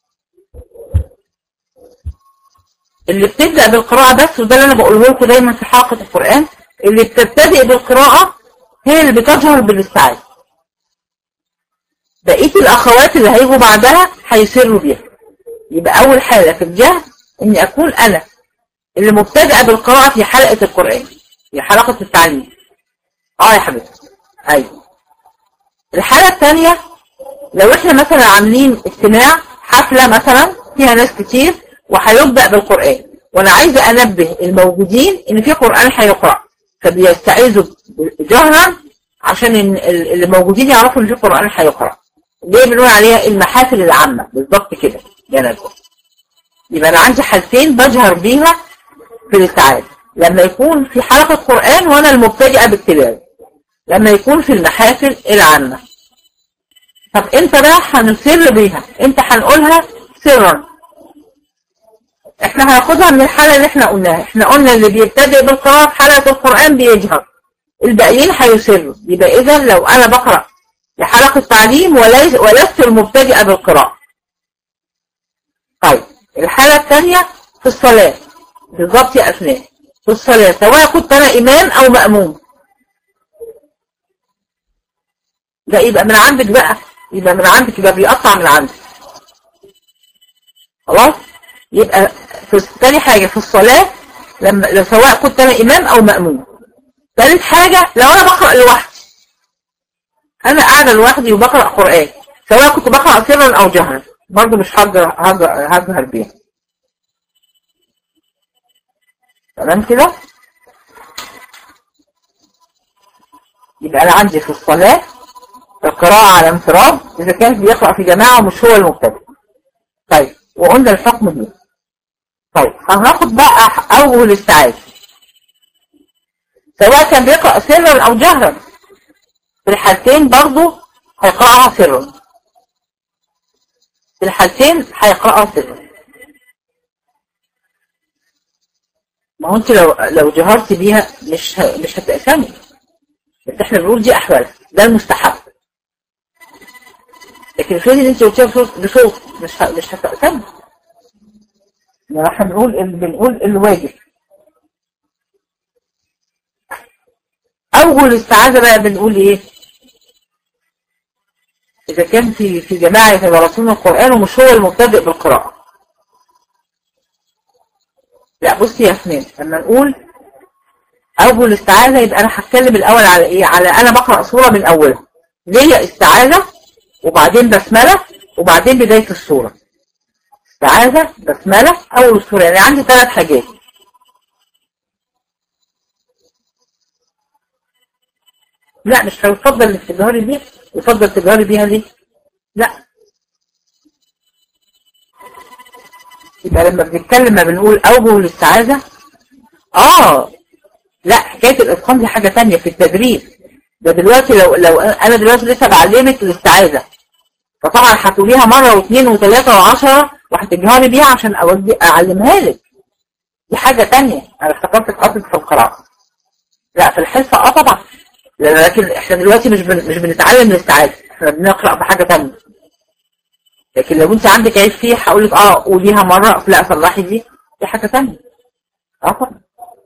اللي بتبدأ بالقراءة بس وده اللي انا بقوله لكم دايما في حلقة القرآن اللي بتبتدئ بالقراءة هي اللي بتجهر بالاستعاذة بقية الاخوات اللي هيجوا بعدها هيسروا بيها يبقى اول حالة في الجهل اني اكون انا اللي مبتدئة بالقراءة في حلقة القرآن في حلقة التعليم اه يا حبيبتي ايوه الحالة الثانية لو احنا مثلا عاملين اجتماع حفلة مثلا فيها ناس كتير وهيبدأ بالقرآن وانا عايزة انبه الموجودين ان في قرآن هيقرأ فبيستعيذوا جهرا عشان اللي موجودين يعرفوا ان في قرآن هيقرأ دي بنقول عليها المحافل العامة بالظبط كده جنازة يبقى انا عندي حالتين بجهر بيها في الاستعاذة لما يكون في حلقة قرآن وانا المبتدئة بالتلاوة لما يكون في المحافل العامة طب امتى بقى هنسر بيها امتى هنقولها سرا احنا هناخدها من الحالة اللي احنا قلناها احنا قلنا اللي بيبتدئ بالقراءة في حلقة القرآن بيجهر الباقيين هيسروا يبقى اذا لو انا بقرأ لحلقة تعليم وليس ولست المبتدئة بالقراءة طيب الحالة الثانية في الصلاة بالظبط يا أسماء في الصلاة سواء كنت أنا إمام أو مأموم لا يبقى من عندك بقى يبقى من عندك يبقى بيقطع من عندك خلاص يبقى في تاني حاجة في الصلاة لما لو سواء كنت أنا إمام أو مأموم ثالث حاجة لو أنا بقرأ لوحدي أنا قاعدة لوحدي وبقرأ قرآن سواء كنت بقرأ سرا أو جهرا برضه مش هجهر هجهر بيها تمام كده يبقى أنا عندي في الصلاة القراءة على انفراد إذا كان بيقرأ في جماعة ومش هو المبتدئ طيب وقلنا الحكم دي طيب هناخد بقى أوجه الاستعاذة سواء كان بيقرأ سرا أو جهرا في الحالتين برضه هيقرأها سرا في الحالتين هيقرأها سرا ما هو انت لو لو جهرت بيها مش ه... مش هتأثمي بس احنا بنقول دي احوال ده المستحب لكن افرضي ان انت قلتيها بصوت بصوت مش ه... مش هتأثمي احنا بنقول ال... بنقول الواجب اول استعاذة بقى بنقول ايه اذا كان في في جماعة يتدرسون القرآن ومش هو المبتدئ بالقراءة لا بصي يا ياسمين لما نقول اول استعاذة يبقى انا هتكلم الاول على ايه على انا بقرأ سورة من اولها ليا استعاذة وبعدين بسملة وبعدين بداية السورة استعاذة بسملة اول السورة يعني عندي ثلاث حاجات لا مش هيفضل انك تجهري بيها يفضل تجهري بيها ليه لا يبقى لما بنتكلم ما بنقول اوجه الاستعاذة اه لا حكاية الاتقان دي حاجة تانية في التدريب ده دلوقتي لو لو انا دلوقتي لسه بعلمك الاستعاذة فطبعا هتقوليها مرة واثنين وثلاثة وعشرة وهتجهري بيها عشان أودي أعلمها لك دي حاجة تانية أنا افتكرتك قصدك في القراءة لا في الحصة اه طبعا لكن احنا دلوقتي مش بن... مش بنتعلم الاستعاذة احنا بنقرأ بحاجة تانية لكن لو انت عندك عيب فيه هقول لك اه قوليها مرة لا صلحي دي دي حاجة تانية اه طبعا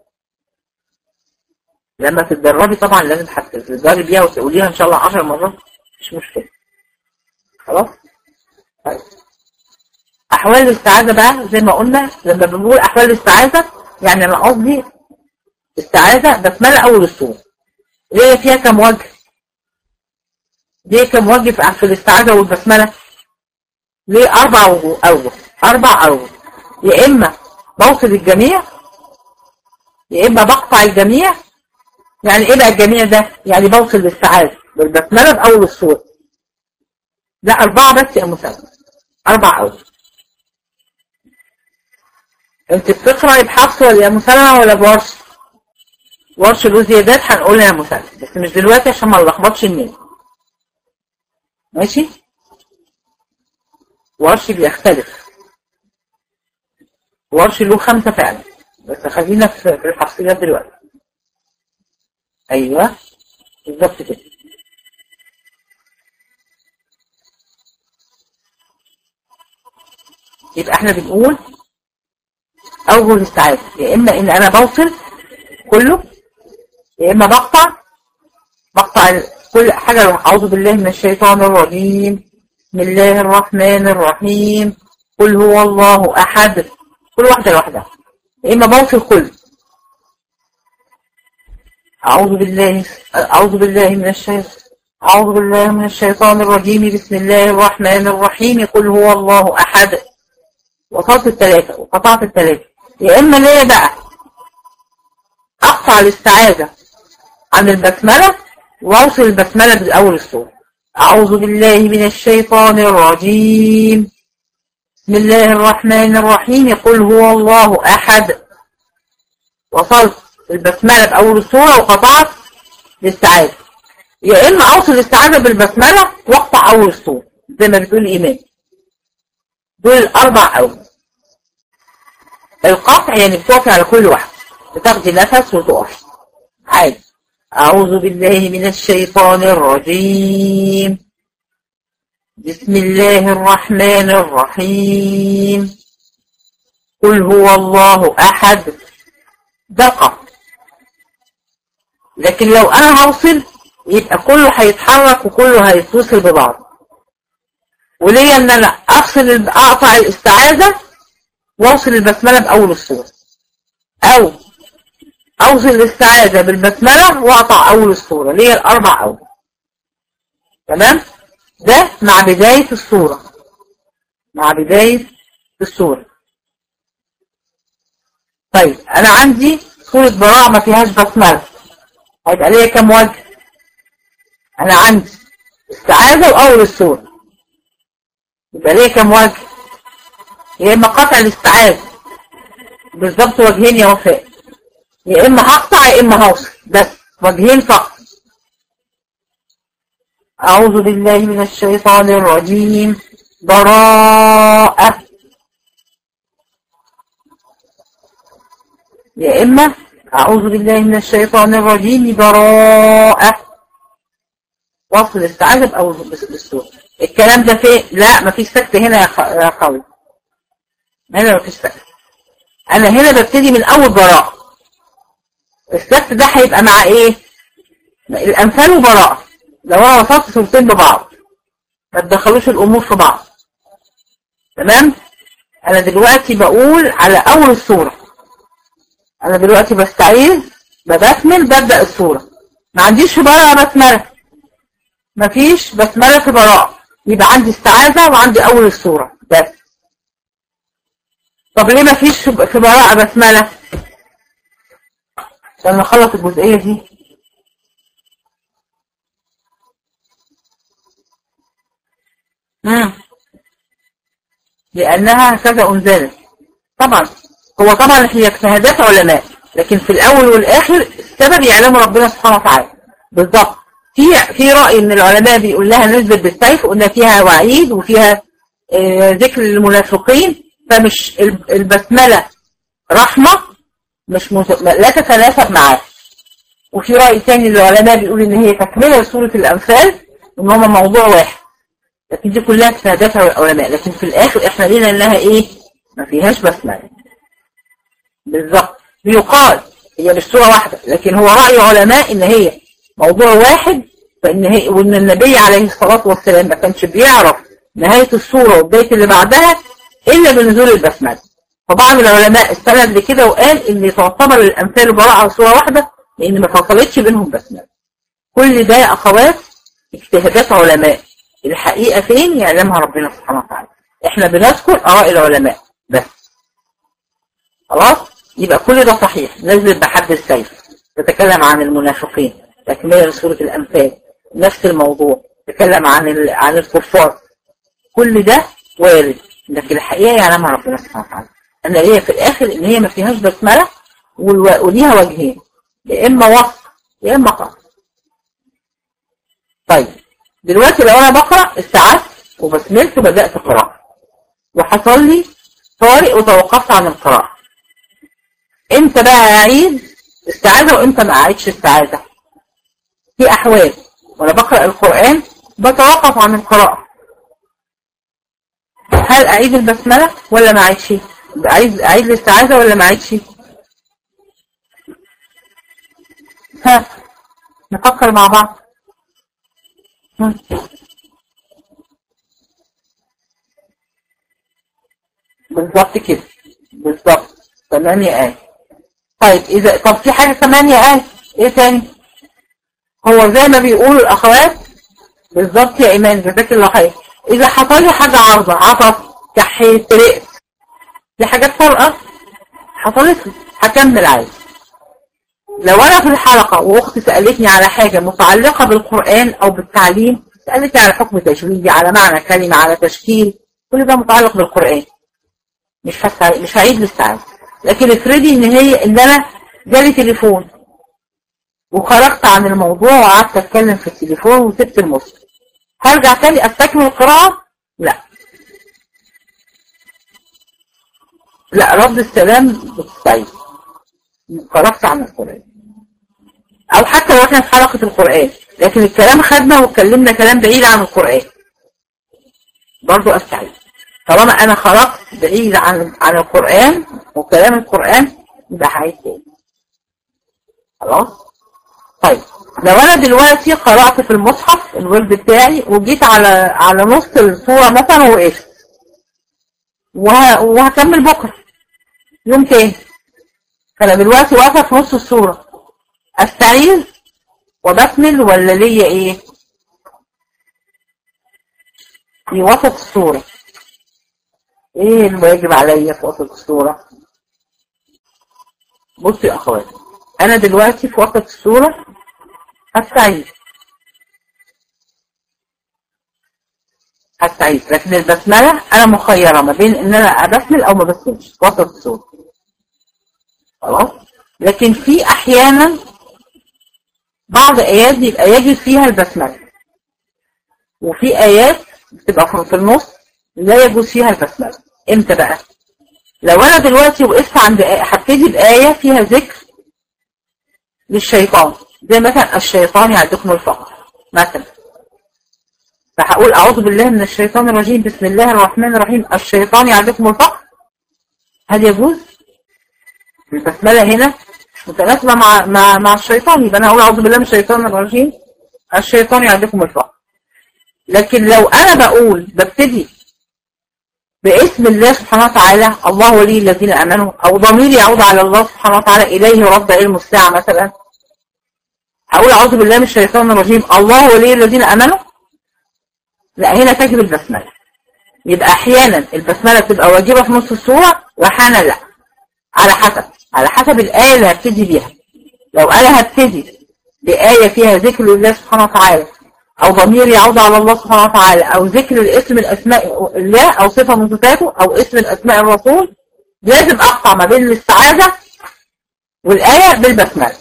لما تتدربي طبعا لازم تتدربي بيها وتقوليها ان شاء الله 10 مرات مش مشكلة خلاص طيب احوال الاستعاذة بقى زي ما قلنا لما بنقول احوال الاستعاذة يعني انا قصدي استعاذة بسملة اول الصورة ليه فيها كم وجه ليه كم وجه في الاستعاذة والبسملة ليه اربع وجوه اوجه اربع اوجه يا اما بوصل الجميع يا اما بقطع الجميع يعني ايه بقى الجميع ده يعني بوصل الاستعاذة بالبسملة باول الصورة لا أربعة بس يا مسلم أربع أوجه أنت بتقرأي بحفص ولا يا مسلمة ولا بورش ورش له زيادات هنقولها يا مسلم بس مش دلوقتي عشان ما نلخبطش الناس ماشي ورش بيختلف ورش له خمسة فعلا بس خلينا في الحفصيات دلوقتي أيوه بالظبط كده يبقى احنا بنقول اوجه الاستعاذة يا اما ان انا بوصل كله يا اما بقطع بقطع كل حاجة اعوذ بالله من الشيطان الرجيم بسم الله الرحمن الرحيم قل هو الله احد كل واحدة لوحدها يا اما بوصل كله اعوذ بالله اعوذ بالله من الشيطان أعوذ بالله من الشيطان الرجيم بسم الله الرحمن الرحيم قل هو الله أحد وصلت الثلاثة وقطعت الثلاثة يا إما ليه بقى أقطع الاستعاذة عن البسملة وأوصل البسملة بالأول الصورة أعوذ بالله من الشيطان الرجيم بسم الله الرحمن الرحيم قل هو الله أحد وصلت البسملة بأول الصورة وقطعت الاستعاذة يا إما أوصل الاستعاذة بالبسملة وأقطع أول الصورة زي ما بتقول الإيمان دول الأربع أوجه القطع يعني بتقفي على كل واحد بتاخدي نفس وتقفي عادي أعوذ بالله من الشيطان الرجيم بسم الله الرحمن الرحيم قل هو الله أحد ده القطع لكن لو أنا هوصل يبقى كله هيتحرك وكله هيتصل ببعض وليا ان انا افصل اقطع الاستعاذة واوصل البسملة باول الصورة او اوصل الاستعاذة بالبسملة واقطع اول الصورة ليا الاربع اول تمام ده مع بداية الصورة مع بداية الصورة طيب انا عندي صورة براءة ما فيهاش بسملة هيبقى ليا كام وجه انا عندي استعاذة واول الصورة يبقى ليه كام وجه يا اما قطع الاستعاذة بالظبط وجهين يا وفاء يا اما هقطع يا اما هوصل بس وجهين فقط أعوذ بالله من الشيطان الرجيم براءة يا إما أعوذ بالله من الشيطان الرجيم براءة وصل الاستعاذة أو بالسورة الكلام ده فين لا مفيش سكت هنا يا قوي هنا مفيش سكت أنا هنا ببتدي من أول براءة السكت ده هيبقى مع إيه الأمثال وبراءة لو أنا وصلت صورتين ببعض ما تدخلوش الأمور في بعض تمام أنا دلوقتي بقول على أول الصورة أنا دلوقتي بستعيذ ببسمل ببدأ الصورة ما عنديش في براءة بسملة مفيش بسملة في براءة يبقى عندي استعاذة وعندي أول الصورة بس طب ليه مفيش في براءة بسملة عشان نخلص الجزئية دي مم. لأنها هكذا أنزلت طبعا هو طبعا هي اجتهادات علماء لكن في الأول والآخر السبب يعلمه ربنا سبحانه وتعالى بالضبط في في رأي من العلماء بيقول لها نزلت بالسيف قلنا فيها وعيد وفيها آه ذكر للمنافقين فمش البسملة رحمة مش مت... لا تتناسب معاه وفي رأي ثاني للعلماء بيقول ان هي تكملة لسورة الأنفال ان هما موضوع واحد لكن دي كلها اجتهادات العلماء لكن في الآخر احنا لينا انها ايه ما فيهاش بسملة بالظبط بيقال هي مش سورة واحدة لكن هو رأي علماء ان هي موضوع واحد فان هي وان النبي عليه الصلاة والسلام ما كانش بيعرف نهاية السورة والبيت اللي بعدها الا بنزول البسملة فبعض العلماء استند لكده وقال ان تعتبر الامثال براءة سورة واحدة لان ما فصلتش بينهم بسملة كل ده يا اخوات اجتهادات علماء الحقيقة فين يعلمها ربنا سبحانه وتعالى احنا بنذكر اراء العلماء بس خلاص يبقى كل ده صحيح نزل بحد السيف تتكلم عن المنافقين تكملة سورة الأنفال نفس الموضوع تتكلم عن عن الكفار كل ده وارد لكن الحقيقة يعلمها ربنا سبحانه وتعالى أن هي في الآخر إن هي ما فيهاش بسملة وليها وجهين يا إما وصف يا إما قصر طيب دلوقتي لو أنا بقرأ استعدت وبسملت وبدأت قراءة وحصل لي طارئ وتوقفت عن القراءة امتى بقى أعيد استعاذة وامتى ما أعيدش استعاذة في أحوال وأنا بقرأ القرآن بتوقف عن القراءة هل أعيد البسملة ولا ما أعيدش أعيد, أعيد الاستعاذة ولا ما أعيدش ها نفكر مع بعض ها. بالظبط كده بالظبط ثمانية آية طيب إذا طب في حاجة ثمانية آية إيه تاني هو زي ما بيقولوا الأخوات بالظبط يا إيمان جزاك الله خير إذا حصل لي حاجة عارضة عطس كحيت رئت دي حاجات فارقة حصلت لي هكمل عادي لو أنا في الحلقة وأختي سألتني على حاجة متعلقة بالقرآن أو بالتعليم سألتني على حكم تجويدي على معنى كلمة على تشكيل كل ده متعلق بالقرآن مش هسا... مش هعيد الاستعاذة لكن افرضي ان هي ان انا جالي تليفون وخرجت عن الموضوع وقعدت اتكلم في التليفون وسبت المصحف هرجع تاني استكمل القراءة لا لا رد السلام بالسيف خرجت عن القرآن او حتى لو احنا في حلقة القرآن لكن الكلام خدنا واتكلمنا كلام بعيد عن القرآن برضو استعيد طالما انا خرجت بعيد عن عن القرآن وكلام القرآن يبقى هعيد تاني خلاص طيب لو انا دلوقتي قرأت في المصحف الورد بتاعي وجيت على على نص الصورة مثلا ووقفت وه... وهكمل بكرة يوم تاني فانا دلوقتي واقفة في نص الصورة استعيذ وبسمل ولا ليا ايه في وسط الصورة ايه الواجب عليا في وسط الصورة بصي يا اخواتي انا دلوقتي في وسط الصورة هستعيد هستعيد لكن البسملة انا مخيرة ما بين ان انا ابسمل او ما بسملش في وسط الصورة خلاص لكن في احيانا بعض ايات بيبقى يجب فيها البسملة وفي آيات بتبقى في النص لا يجوز فيها البسملة امتى بقى لو انا دلوقتي وقفت عند آية هبتدي بآية فيها ذكر للشيطان زي مثلا الشيطان يعدكم الفقر مثلا فهقول أعوذ بالله من الشيطان الرجيم بسم الله الرحمن الرحيم الشيطان يعدكم الفقر هل يجوز البسملة هنا مش متناسبة مع, مع, مع الشيطان يبقى أنا أقول أعوذ بالله من الشيطان الرجيم الشيطان يعدكم الفقر لكن لو أنا بقول ببتدي باسم الله سبحانه وتعالى الله ولي الذين امنوا او ضمير يعود على الله سبحانه وتعالى اليه رد علم الساعه مثلا هقول اعوذ بالله من الشيطان الرجيم الله ولي الذين امنوا لا هنا تجب البسمله يبقى احيانا البسمله بتبقى واجبه في نص السوره واحيانا لا على حسب على حسب الايه اللي هبتدي بيها لو انا هبتدي بايه فيها ذكر لله سبحانه وتعالى او ضمير يعود على الله سبحانه وتعالى او ذكر الاسم الاسماء الله او صفة من صفاته او اسم الاسماء الرسول لازم اقطع ما بين الاستعاذة والآية بالبسملة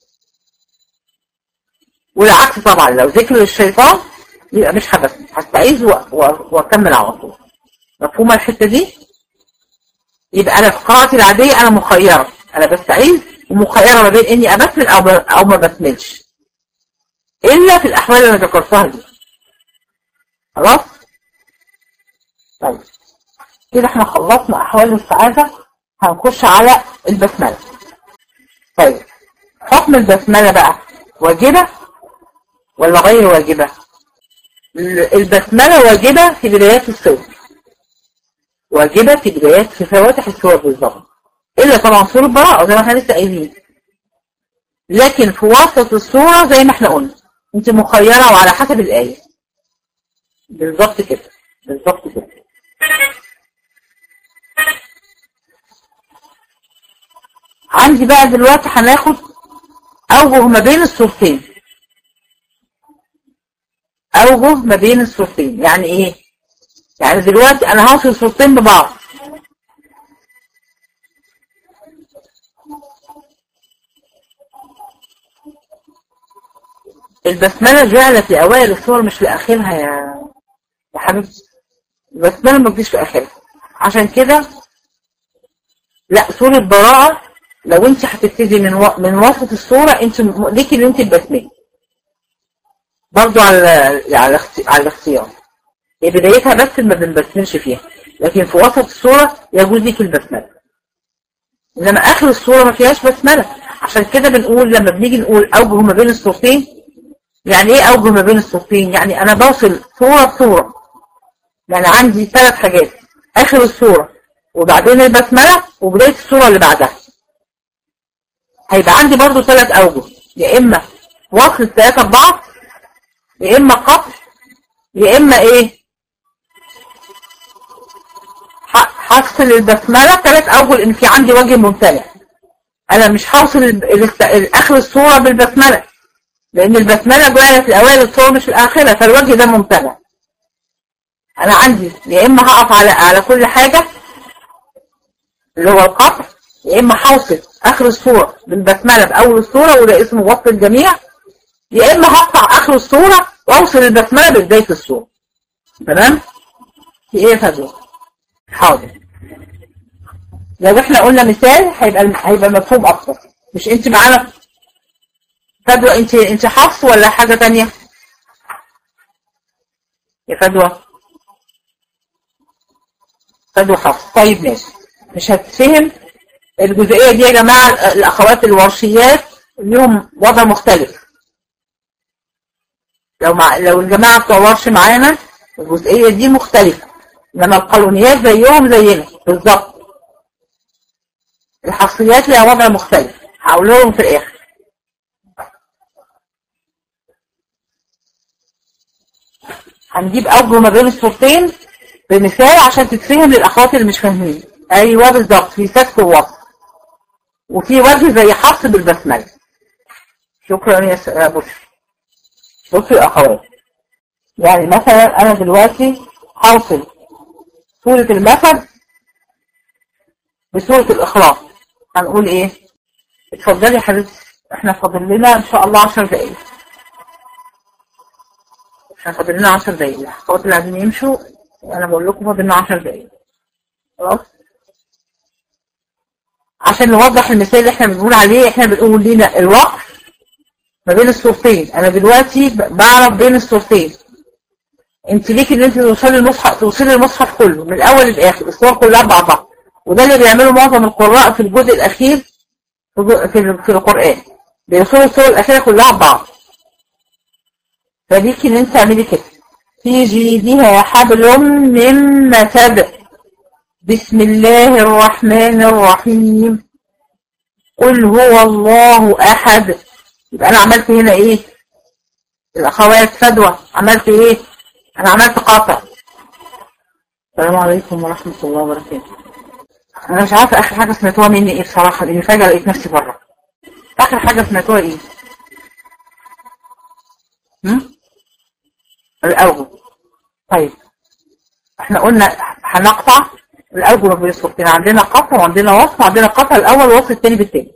والعكس طبعا لو ذكر الشيطان يبقى مش هبسم هستعيذ واكمل على طول مفهومة الحتة دي يبقى انا في قراءتي العادية انا مخيرة انا بستعيذ ومخيرة ما بين اني ابسمل او او ما بسملش إلا في الأحوال اللي ذكرتها دي خلاص طيب كده احنا خلصنا أحوال السعادة هنخش على البسملة طيب حكم البسملة بقى واجبة ولا غير واجبة البسملة واجبة في بدايات السور واجبة في بدايات في فواتح السور بالظبط إلا طبعا سورة براءة زي ما احنا لسه قايلين لكن في وسط السورة زي ما احنا قلنا انت مخيرة وعلى حسب الآية بالظبط كده بالظبط كده عندي بقى دلوقتي هناخد أوجه ما بين الصورتين أوجه ما بين الصورتين يعني إيه؟ يعني دلوقتي أنا هوصل صورتين ببعض البسملة جعلت لأوائل الصور مش لآخرها يا يا حبيبتي البسملة ما تجيش في آخرها عشان كده لا سورة براءة لو انت هتبتدي من و... من وسط الصورة انت ليكي اللي انت تبسملي برضو على على على الاختيار هي بدايتها بس ما بنبسملش فيها لكن في وسط الصورة يجوز ليك البسملة انما اخر الصورة ما فيهاش بسملة عشان كده بنقول لما بنيجي نقول اوجه ما بين الصورتين يعني ايه اوجه ما بين الصورتين يعني انا بوصل صورة بصورة يعني عندي ثلاث حاجات اخر الصورة وبعدين البسملة وبداية الصورة اللي بعدها هيبقى عندي برضو ثلاث اوجه يا اما وصل الثلاثة ببعض يا اما قطع يا اما ايه هفصل البسملة ثلاث اوجه لان في عندي وجه ممتنع انا مش هوصل اخر الصورة بالبسملة لان البسملة جعلت الاوائل الصور مش الاخرة فالوجه ده ممتنع انا عندي يا اما هقف على على كل حاجة اللي هو القطع يا اما هوصل اخر الصورة بالبسملة باول الصورة وده اسمه وصل الجميع يا اما هقطع اخر الصورة واوصل البسملة ببداية الصورة تمام في ايه يا فندم حاضر لو احنا قلنا مثال هيبقى هيبقى مفهوم اكتر مش انت معانا فدوى انت انت حفص ولا حاجة تانية يا فدوى فدوى حفص طيب ماشي مش هتفهم الجزئية دي يا جماعة الأخوات الورشيات ليهم وضع مختلف لو مع لو الجماعة بتوع ورش معانا الجزئية دي مختلفة إنما القانونيات زيهم زينا بالظبط الحصريات ليها وضع مختلف هقول لهم في الآخر هنجيب أوجه ما بين الصورتين بمثال عشان تتفهم للأخوات اللي مش فاهمين أيوه بالظبط في سكت ووصف وفي وجه زي حفص بالبسملة شكرا يا بشر بصوا يا أخوات يعني مثلا أنا دلوقتي هوصل سورة المثل بسورة الإخلاص هنقول إيه؟ اتفضلي يا حبيبتي احنا فاضل لنا إن شاء الله 10 دقايق عشان فاضل لنا 10 دقايق الاخوات اللي عايزين يمشوا انا بقول لكم فاضل لنا 10 دقايق خلاص عشان نوضح المثال اللي احنا بنقول عليه احنا بنقول لنا الوقف ما بين الصورتين انا دلوقتي بعرف بين الصورتين انت ليك ان انت توصلي المصحف توصلي المصحف كله من الاول للاخر الصور كلها ببعضها وده اللي بيعمله معظم القراء في الجزء الاخير في في القران بيوصلوا الصور الاخيره كلها ببعض فليك ان انت تعملي كده في جيدها حبل من مسد بسم الله الرحمن الرحيم قل هو الله احد يبقى انا عملت هنا ايه الاخوات فدوى عملت ايه انا عملت قاطع السلام عليكم ورحمة الله وبركاته انا مش عارفة اخر حاجة سمعتوها مني ايه بصراحة لاني فجأة لقيت نفسي بره اخر حاجة سمعتوها ايه هم؟ الاوجه طيب احنا قلنا هنقطع الاوجه ما بين الصورتين عندنا قطع وعندنا وصف وعندنا قطع الاول ووصف الثاني بالثاني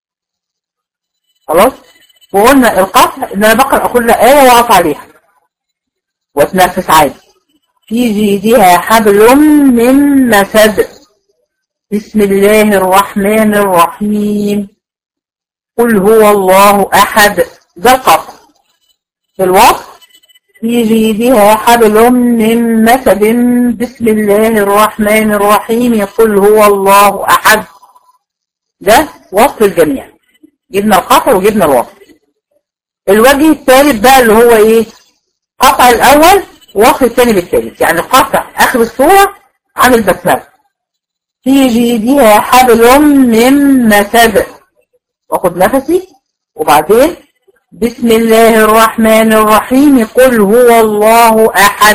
خلاص وقلنا القطع ان انا بقرا كل ايه واقف عليها واتنفس عادي في جيدها حبل من مسد بسم الله الرحمن الرحيم قل هو الله احد ده القطع في الوصف في جيدها حبل من مسد بسم الله الرحمن الرحيم قل هو الله احد ده وصف الجميع جبنا القطع وجبنا الوصف الوجه الثالث بقى اللي هو ايه قطع الاول وصف الثاني بالثالث يعني قطع اخر الصورة عن البسملة في جيدها حبل من مسد واخد نفسي وبعدين بسم الله الرحمن الرحيم قل هو الله احد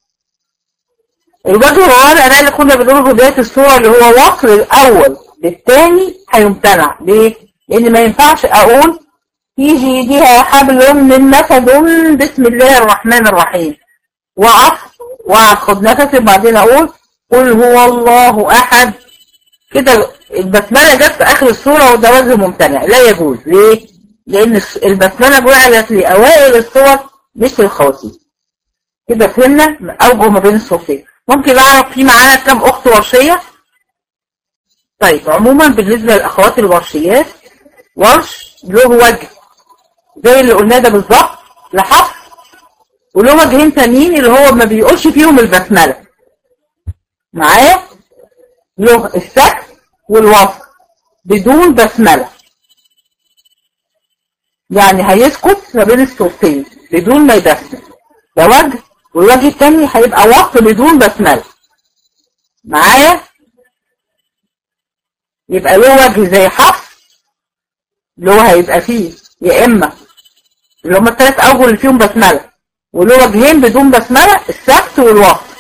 الوجه الرابع ده اللي كنا بنقوله في بدايه الصوره اللي هو وصل الاول بالثاني هيمتنع ليه؟ لان ما ينفعش اقول في جيدها حبل من مسد بسم الله الرحمن الرحيم وقف واخد نفسي وبعدين اقول قل هو الله احد كده البسمله جت في اخر الصوره وده وجه ممتنع لا يجوز ليه؟ لان البسمله جعلت لاوائل الصور مش للخواتيم كده فهمنا اوجه ما بين الصورتين ممكن اعرف في معانا كام اخت ورشيه طيب عموما بالنسبه للاخوات الورشيات ورش له وجه زي اللي قلناه ده بالظبط لحفظ وله وجهين تانيين اللي هو ما بيقولش فيهم البسمله معايا له السكت والوصف بدون بسمله يعني هيسكت ما بين الصوتين بدون ما يبسمل ده وجه والوجه التاني هيبقى وصف بدون بسمله معايا يبقى له وجه زي حفظ اللي هو هيبقى فيه يا اما اللي هم الثلاث اوجه اللي فيهم بسمله وله وجهين بدون بسمله السكت والوصف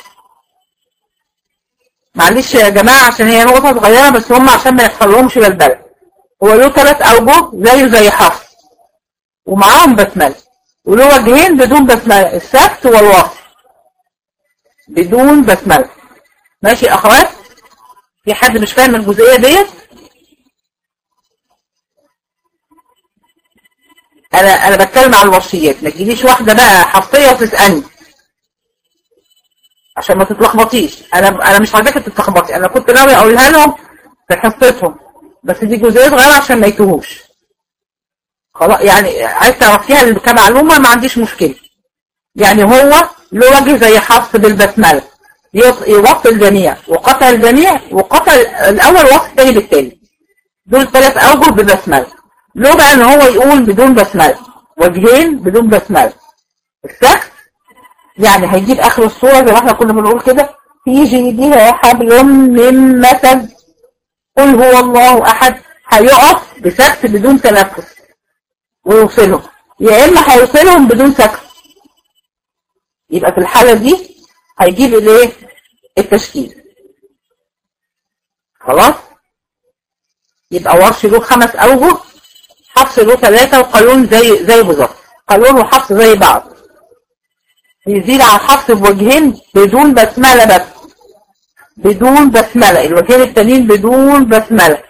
معلش يا جماعه عشان هي نقطه صغيره بس هم عشان ما يحصلهمش بلبله هو له ثلاث اوجه زيه زي حفظ ومعاهم بسمله وله وجهين بدون بسمله السكت والوصف بدون بسمله ماشي يا اخوات في حد مش فاهم الجزئيه ديت انا انا بتكلم عن الوصيات ما تجيليش واحده بقى حفظيه وتسالني عشان ما تتلخبطيش انا انا مش عايزاك تتلخبطي انا كنت ناوي اقولها لهم في حصتهم بس دي جزئيه صغيره عشان ما يتوهوش خلاص يعني عايز تعرفيها كمعلومه ما عنديش مشكله يعني هو له وجه زي حفظ بالبسمله يوصل الجميع وقطع الجميع وقطع الاول وقت الثاني بالتالي دول ثلاث اوجه ببسمله له بقى ان هو يقول بدون بسمله وجهين بدون بسمله السكت يعني هيجيب اخر الصوره زي ما احنا كنا بنقول كده في جيدها حبل من مسد قل هو الله احد هيقف بسكت بدون تنفس ويوصلهم يا اما هيوصلهم بدون سكت يبقى في الحاله دي هيجيب الايه التشكيل خلاص يبقى ورش له خمس اوجه حفص له ثلاثة وقانون زي زي بالظبط قانون وحفص زي بعض يزيد على الحفص بوجهين بدون بسملة بس بدون بسملة الوجهين التانيين بدون بسملة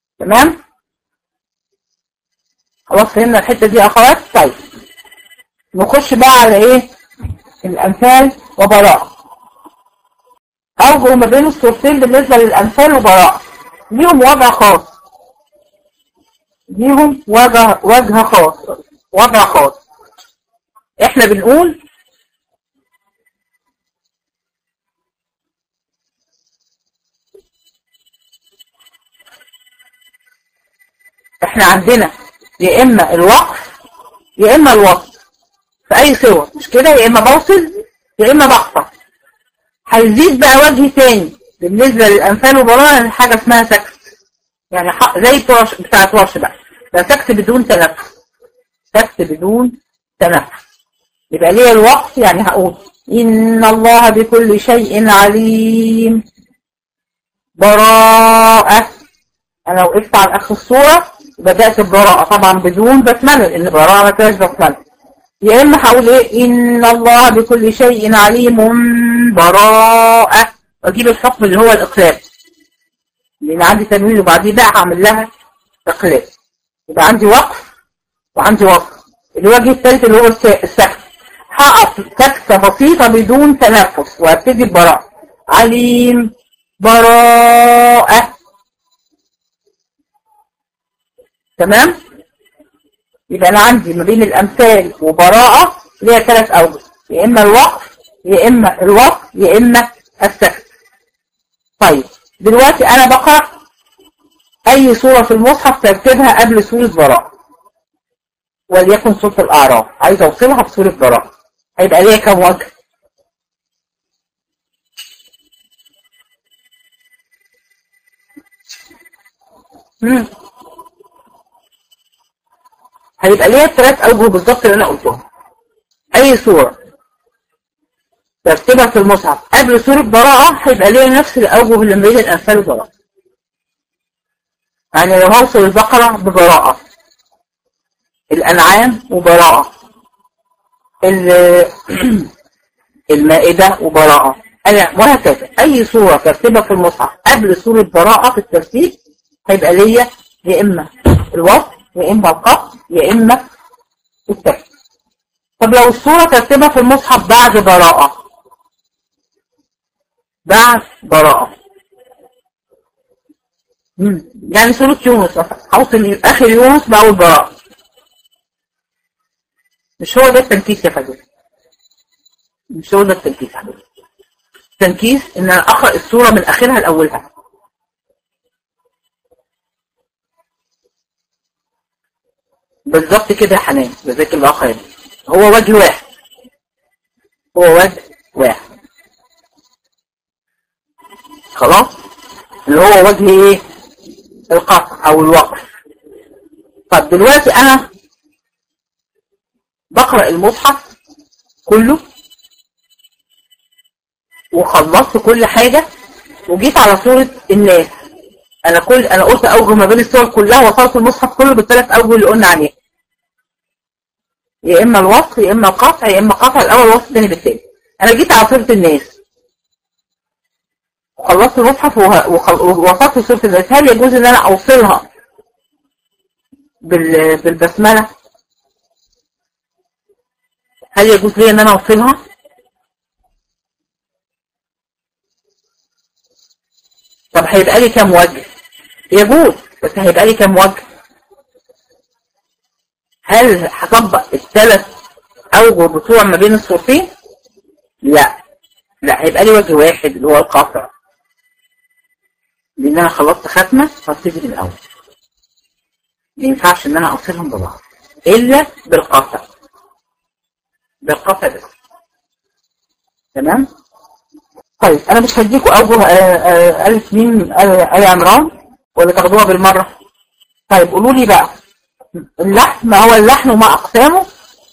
تمام خلاص فهمنا الحتة دي يا اخوات طيب نخش بقى على ايه الامثال وبراءة اوجه ما بين الصورتين بالنسبة للامثال وبراءة ليهم وضع خاص ليهم وجه وجه خاص وضع خاص احنا بنقول احنا عندنا يا اما الوقف يا اما الوصل في اي صور مش كده يا اما بوصل يا اما بقطع هيزيد بقى وجه تاني بالنسبة للامثال وبراءة حاجة اسمها سكت يعني زي بتوع بتاعت ورش بقى ده سكت بدون تنفس سكت بدون تنفس يبقى ليه الوقف يعني هقول إن الله بكل شيء عليم براءة أنا وقفت على آخر الصورة بدأت ببراءة طبعا بدون بسملة لأن براءة ما فيهاش بسملة يا إما هقول إيه إن الله بكل شيء عليم براءة وأجيب الحكم اللي هو الإقلاب لأن عندي تنوين وبعدين بقى هعمل لها إقلاب يبقى عندي وقف وعندي وقف الوجه الثالث اللي هو السكت هقف سكتة بسيطة بدون تنفس وابتدي ببراءة عليم براءة تمام يبقى انا عندي ما بين الامثال وبراءة ليها ثلاث اوجه يا اما الوقف يا اما الوقف يا اما السكت طيب دلوقتي انا بقرأ اي سورة في المصحف ترتيبها قبل سورة براءة وليكن سورة الاعراف عايز اوصلها بسورة براءة هيبقى ليها كم وجه مم. هيبقى ليها الثلاث اوجه بالظبط اللي انا قلتهم اي سورة ترتيبها في المصحف قبل سورة براءة هيبقى ليها نفس الاوجه اللي بين الانفال وبراءة يعني لو هوصل البقرة ببراءة الانعام وبراءة المائدة وبراءة وهكذا اي سورة ترتيبها في المصحف قبل سورة براءة في الترتيب هيبقى ليا يا اما الوصف يا اما القصد يا اما التكت طب لو الصورة ترتيبها في المصحف بعد براءة بعد براءة مم. يعني سورة يونس اوصل اخر يونس بأول براءة مش هو ده التنكيس يا حبيبي مش هو ده التنكيس يا حبيبي التنكيس ان انا اقرأ السورة من اخرها لاولها بالظبط كده يا حنان جزاك الله خير هو وجه واحد هو وجه واحد خلاص اللي هو وجه ايه القطع او الوقف طب دلوقتي انا بقرأ المصحف كله وخلصت كل حاجة وجيت على سورة الناس انا كل انا قلت اوجه ما بين الصور كلها وصلت المصحف كله بالثلاث اوجه اللي قلنا عليها يا اما الوصف يا اما القطع يا اما قطع الاول والوصف الثاني بالثاني انا جيت على سوره الناس وخلصت المصحف ووصلت سوره الناس هل يجوز ان انا اوصلها بال... بالبسمله هل يجوز لي ان انا اوصلها طب هيبقى لي كام وجه يجوز بس هيبقى لي كام وجه هل هطبق الثلاث اوجه بتوع ما بين الصورتين لا لا هيبقى لي وجه واحد اللي هو القاطع لان انا خلصت ختمه فابتدي من الاول ما ينفعش ان انا اوصلهم ببعض الا بالقاطع بالقاطع بس تمام طيب انا مش هديكوا اوجه الف ميم ال عمران ولا تاخدوها بالمره طيب قولوا لي بقى اللحن ما هو اللحن وما اقسامه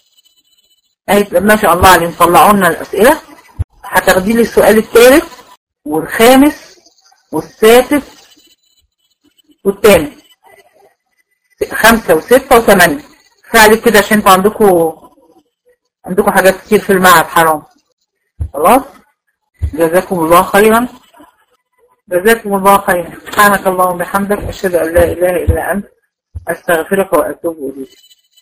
ما شاء الله عليهم طلعوا لنا الاسئله هتاخدي لي السؤال الثالث والخامس والسادس والثامن خمسة وستة وثمانية فعلي كده عشان انتوا عندكم عندكم حاجات كتير في المعهد حرام خلاص جزاكم الله خيرا جزاكم الله خيرا سبحانك اللهم وبحمدك اشهد ان لا اله الا انت استغفرك واتوب اليك